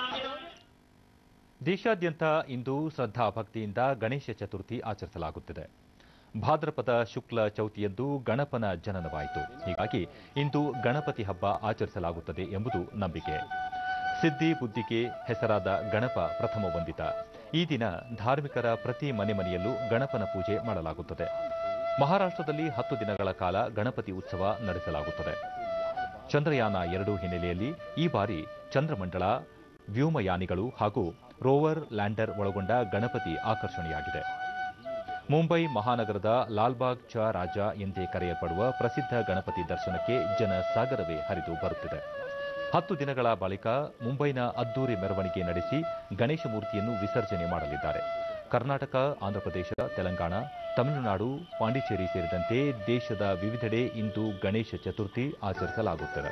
ದೇಶಾದ್ಯಂತ ಇಂದು ಶ್ರದ್ಧಾ ಭಕ್ತಿಯಿಂದ ಗಣೇಶ ಚತುರ್ಥಿ ಆಚರಿಸಲಾಗುತ್ತಿದೆ ಭಾದ್ರಪದ ಶುಕ್ಲ ಚೌತಿಯಂದು ಗಣಪನ ಜನನವಾಯಿತು ಹೀಗಾಗಿ ಇಂದು ಗಣಪತಿ ಹಬ್ಬ ಆಚರಿಸಲಾಗುತ್ತದೆ ಎಂಬುದು ನಂಬಿಕೆ ಸಿದ್ಧಿ ಬುದ್ಧಿಗೆ ಹೆಸರಾದ ಗಣಪ ಪ್ರಥಮ ವಂದಿತ ಈ ದಿನ ಧಾರ್ಮಿಕರ ಪ್ರತಿ ಮನೆ ಮನೆಯಲ್ಲೂ ಗಣಪನ ಪೂಜೆ ಮಾಡಲಾಗುತ್ತದೆ ಮಹಾರಾಷ್ಟ್ರದಲ್ಲಿ ಹತ್ತು ದಿನಗಳ ಕಾಲ ಗಣಪತಿ ಉತ್ಸವ ನಡೆಸಲಾಗುತ್ತದೆ ಚಂದ್ರಯಾನ ಎರಡು ಹಿನ್ನೆಲೆಯಲ್ಲಿ ಈ ಬಾರಿ ಚಂದ್ರಮಂಡಲ ವ್ಯೋಮಯಾನಿಗಳು ಹಾಗೂ ರೋವರ್ ಲ್ಯಾಂಡರ್ ಒಳಗೊಂಡ ಗಣಪತಿ ಆಕರ್ಷಣೆಯಾಗಿದೆ ಮುಂಬೈ ಮಹಾನಗರದ ಲಾಲ್ಬಾಗ್ ಚ ರಾಜ ಎಂದೇ ಕರೆಯಲ್ಪಡುವ ಪ್ರಸಿದ್ಧ ಗಣಪತಿ ದರ್ಶನಕ್ಕೆ ಜನ ಸಾಗರವೇ ಹರಿದು ಬರುತ್ತಿದೆ ಹತ್ತು ದಿನಗಳ ಬಳಿಕ ಮುಂಬೈನ ಅದ್ದೂರಿ ಮೆರವಣಿಗೆ ನಡೆಸಿ ಗಣೇಶ ಮೂರ್ತಿಯನ್ನು ವಿಸರ್ಜನೆ ಮಾಡಲಿದ್ದಾರೆ ಕರ್ನಾಟಕ ಆಂಧ್ರಪ್ರದೇಶ ತೆಲಂಗಾಣ ತಮಿಳುನಾಡು ಪಾಂಡಿಚೇರಿ ಸೇರಿದಂತೆ ದೇಶದ ವಿವಿಧೆಡೆ ಇಂದು ಗಣೇಶ ಚತುರ್ಥಿ ಆಚರಿಸಲಾಗುತ್ತದೆ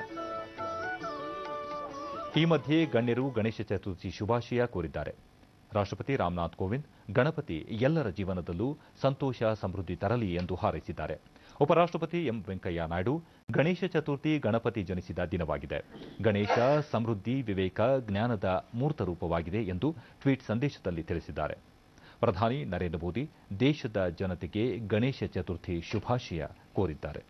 ಈ ಮಧ್ಯೆ ಗಣ್ಯರು ಗಣೇಶ ಚತುರ್ಥಿ ಶುಭಾಶಯ ಕೋರಿದ್ದಾರೆ ರಾಷ್ಟ್ರಪತಿ ರಾಮನಾಥ್ ಕೋವಿಂದ್ ಗಣಪತಿ ಎಲ್ಲರ ಜೀವನದಲ್ಲೂ ಸಂತೋಷ ಸಮೃದ್ಧಿ ತರಲಿ ಎಂದು ಹಾರೈಸಿದ್ದಾರೆ ಉಪರಾಷ್ಟ್ರಪತಿ ಎಂ ವೆಂಕಯ್ಯ ನಾಯ್ಡು ಗಣೇಶ ಚತುರ್ಥಿ ಗಣಪತಿ ಜನಿಸಿದ ದಿನವಾಗಿದೆ ಗಣೇಶ ಸಮೃದ್ಧಿ ವಿವೇಕ ಜ್ಞಾನದ ಮೂರ್ತ ರೂಪವಾಗಿದೆ ಎಂದು ಟ್ವೀಟ್ ಸಂದೇಶದಲ್ಲಿ ತಿಳಿಸಿದ್ದಾರೆ ಪ್ರಧಾನಿ ನರೇಂದ್ರ ಮೋದಿ ದೇಶದ ಜನತೆಗೆ ಗಣೇಶ ಚತುರ್ಥಿ ಶುಭಾಶಯ ಕೋರಿದ್ದಾರೆ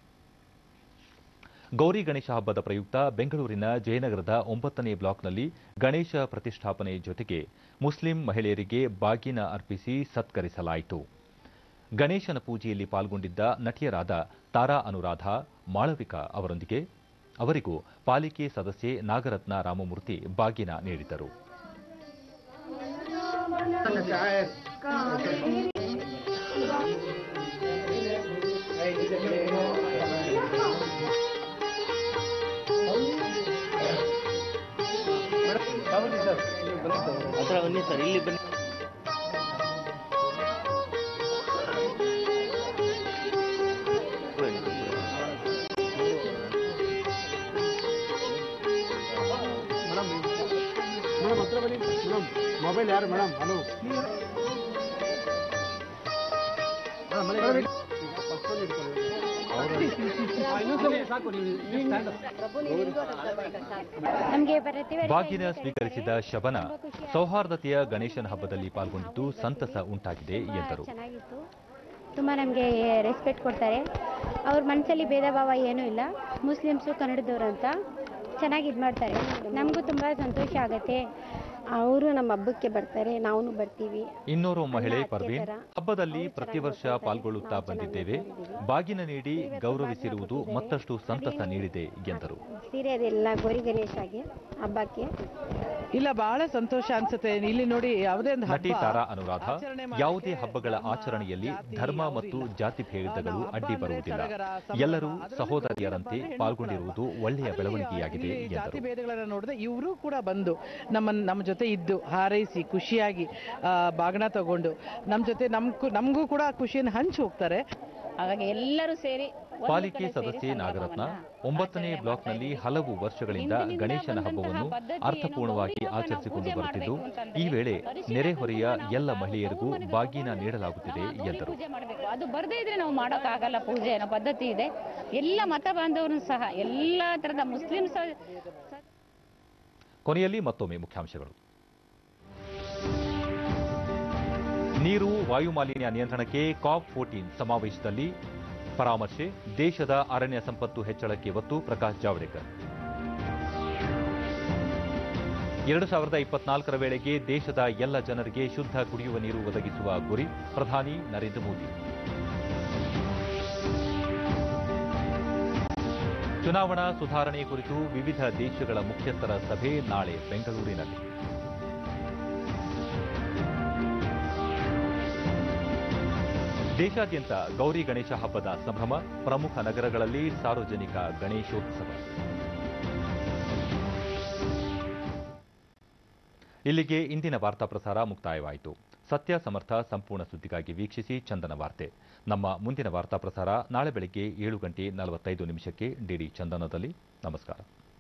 ಗೌರಿ ಗಣೇಶ ಹಬ್ಬದ ಪ್ರಯುಕ್ತ ಬೆಂಗಳೂರಿನ ಜಯನಗರದ ಒಂಬತ್ತನೇ ಬ್ಲಾಕ್ನಲ್ಲಿ ಗಣೇಶ ಪ್ರತಿಷ್ಠಾಪನೆ ಜೊತೆಗೆ ಮುಸ್ಲಿಂ ಮಹಿಳೆಯರಿಗೆ ಬಾಗಿನ ಅರ್ಪಿಸಿ ಸತ್ಕರಿಸಲಾಯಿತು ಗಣೇಶನ ಪೂಜೆಯಲ್ಲಿ ಪಾಲ್ಗೊಂಡಿದ್ದ ನಟಿಯರಾದ ತಾರಾ ಅನುರಾಧ ಮಾಳವಿಕಾ ಅವರೊಂದಿಗೆ ಅವರಿಗೂ ಪಾಲಿಕೆ ಸದಸ್ಯೆ ನಾಗರತ್ನ ರಾಮಮೂರ್ತಿ ಬಾಗಿನ ನೀಡಿದರು ಹತ್ರ ಬನ್ನಿ ಸರ್ ಇಲ್ಲಿ ಬನ್ನಿ ಮೇಡಮ್ ಹತ್ರ ಬನ್ನಿ ಮೇಡಮ್ ಮೊಬೈಲ್ ಯಾರು ಮೇಡಮ್ ಹಲೋ ನಮಗೆ ಪ್ರತಿ ವರ್ಷ ಬಾಗಿನ ಸ್ವೀಕರಿಸಿದ ಶಬನ ಸೌಹಾರ್ದತೆಯ ಗಣೇಶನ ಹಬ್ಬದಲ್ಲಿ ಪಾಲ್ಗೊಂಡಿದ್ದು ಸಂತಸ ಉಂಟಾಗಿದೆ ಎಂದರು ಚೆನ್ನಾಗಿತ್ತು ತುಂಬ ನಮಗೆ ರೆಸ್ಪೆಕ್ಟ್ ಕೊಡ್ತಾರೆ ಅವ್ರ ಮನಸ್ಸಲ್ಲಿ ಭೇದ ಭಾವ ಏನೂ ಇಲ್ಲ ಮುಸ್ಲಿಮ್ಸು ಕನ್ನಡದವ್ರು ಅಂತ ಚೆನ್ನಾಗಿ ಇದು ಮಾಡ್ತಾರೆ ನಮಗೂ ತುಂಬ ಸಂತೋಷ ಆಗುತ್ತೆ ಅವರು ನಮ್ಮ ಹಬ್ಬಕ್ಕೆ ಬರ್ತಾರೆ ನಾವು ಬರ್ತೀವಿ ಇನ್ನೋರ್ವ ಮಹಿಳೆ ಪರ್ವೀನ್ ಹಬ್ಬದಲ್ಲಿ ಪ್ರತಿ ವರ್ಷ ಪಾಲ್ಗೊಳ್ಳುತ್ತಾ ಬಂದಿದ್ದೇವೆ ಬಾಗಿನ ನೀಡಿ ಗೌರವಿಸಿರುವುದು ಮತ್ತಷ್ಟು ಸಂತಸ ನೀಡಿದೆ ಎಂದರು ಸೀರೆ ಅದೆಲ್ಲ ಗೋರಿ ಗಣೇಶಗೆ ಹಬ್ಬಕ್ಕೆ ಇಲ್ಲ ಬಹಳ ಸಂತೋಷ ಅನ್ಸುತ್ತೆ ಇಲ್ಲಿ ನೋಡಿ ಯಾವುದೇ ಒಂದು ನಟಿ ಹಬ್ಬ ತಾರಾ ಅನುರಾಧ ಯಾವುದೇ ಹಬ್ಬಗಳ ಆಚರಣೆಯಲ್ಲಿ ಧರ್ಮ ಮತ್ತು ಜಾತಿ ಭೇದಗಳು ಅಡ್ಡಿ ಬರುವುದಿಲ್ಲ ಎಲ್ಲರೂ ಸಹೋದರಿಯರಂತೆ ಪಾಲ್ಗೊಂಡಿರುವುದು ಒಳ್ಳೆಯ ಬೆಳವಣಿಗೆಯಾಗಿದೆ ಜಾತಿ ಎಂದರು ಭೇದಗಳನ್ನ ನೋಡಿದ್ರೆ ಇವರು ಕೂಡ ಬಂದು ನಮ್ಮ ನಮ್ಮ ಜೊತೆ ಇದ್ದು ಹಾರೈಸಿ ಖುಷಿಯಾಗಿ ಆ, ಬಾಗಣ ತಗೊಂಡು ನಮ್ಮ ಜೊತೆ ನಮ್ಗೂ ನಮಗೂ ಕೂಡ ಆ ಖುಷಿಯನ್ನು ಹಂಚಿ ಹೋಗ್ತಾರೆ ಹಾಗಾಗಿ ಎಲ್ಲರೂ ಸೇರಿ ಪಾಲಿಕೆ ಸದಸ್ಯೆ ನಾಗರತ್ನ ಒಂಬತ್ತನೇ ಬ್ಲಾಕ್ನಲ್ಲಿ ಹಲವು ವರ್ಷಗಳಿಂದ ಗಣೇಶನ ಹಬ್ಬವನ್ನು ಅರ್ಥಪೂರ್ಣವಾಗಿ ಆಚರಿಸಿಕೊಂಡು ಬರುತ್ತಿದ್ದು ಈ ವೇಳೆ ನೆರೆಹೊರೆಯ ಎಲ್ಲ ಮಹಿಳೆಯರಿಗೂ ಬಾಗಿನ ನೀಡಲಾಗುತ್ತಿದೆ ಎಂದರು ಪೂಜೆ ಮಾಡಬೇಕು ಅದು ಬರದೇ ಇದ್ರೆ ನಾವು ಮಾಡೋಕ್ಕಾಗಲ್ಲ ಪೂಜೆ ಅನ್ನೋ ಪದ್ಧತಿ ಇದೆ ಎಲ್ಲ ಮತ ಬಾಂಧವರು ಸಹ ಎಲ್ಲ ತರದ ಮುಸ್ಲಿಮ್ಸ್ ಕೊನೆಯಲ್ಲಿ ಮತ್ತೊಮ್ಮೆ ಮುಖ್ಯಾಂಶಗಳು ನೀರು ವಾಯು ಮಾಲಿನ್ಯ ನಿಯಂತ್ರಣಕ್ಕೆ ಕಾಪ್ ಫೋರ್ಟೀನ್ ಸಮಾವೇಶದಲ್ಲಿ ಪರಾಮರ್ಶೆ ದೇಶದ ಅರಣ್ಯ ಸಂಪತ್ತು ಹೆಚ್ಚಳಕ್ಕೆ ಒತ್ತು ಪ್ರಕಾಶ್ ಜಾವಡೇಕರ್ ಎರಡು ಸಾವಿರದ ಇಪ್ಪತ್ನಾಲ್ಕರ ವೇಳೆಗೆ ದೇಶದ ಎಲ್ಲ ಜನರಿಗೆ ಶುದ್ಧ ಕುಡಿಯುವ ನೀರು ಒದಗಿಸುವ ಗುರಿ ಪ್ರಧಾನಿ ನರೇಂದ್ರ ಮೋದಿ ಚುನಾವಣಾ ಸುಧಾರಣೆ ಕುರಿತು ವಿವಿಧ ದೇಶಗಳ ಮುಖ್ಯಸ್ಥರ ಸಭೆ ನಾಳೆ ಬೆಂಗಳೂರಿನಲ್ಲಿ ದೇಶಾದ್ಯಂತ ಗೌರಿ ಗಣೇಶ ಹಬ್ಬದ ಸಂಭ್ರಮ ಪ್ರಮುಖ ನಗರಗಳಲ್ಲಿ ಸಾರ್ವಜನಿಕ ಗಣೇಶೋತ್ಸವ ಇಲ್ಲಿಗೆ ಇಂದಿನ ವಾರ್ತಾ ಪ್ರಸಾರ ಮುಕ್ತಾಯವಾಯಿತು ಸತ್ಯ ಸಮರ್ಥ ಸಂಪೂರ್ಣ ಸುದ್ದಿಗಾಗಿ ವೀಕ್ಷಿಸಿ ಚಂದನ ವಾರ್ತೆ ನಮ್ಮ ಮುಂದಿನ ವಾರ್ತಾ ಪ್ರಸಾರ ನಾಳೆ ಬೆಳಗ್ಗೆ ಏಳು ಗಂಟೆ ನಲವತ್ತೈದು ನಿಮಿಷಕ್ಕೆ ಡಿಡಿ ಚಂದನದಲ್ಲಿ ನಮಸ್ಕಾರ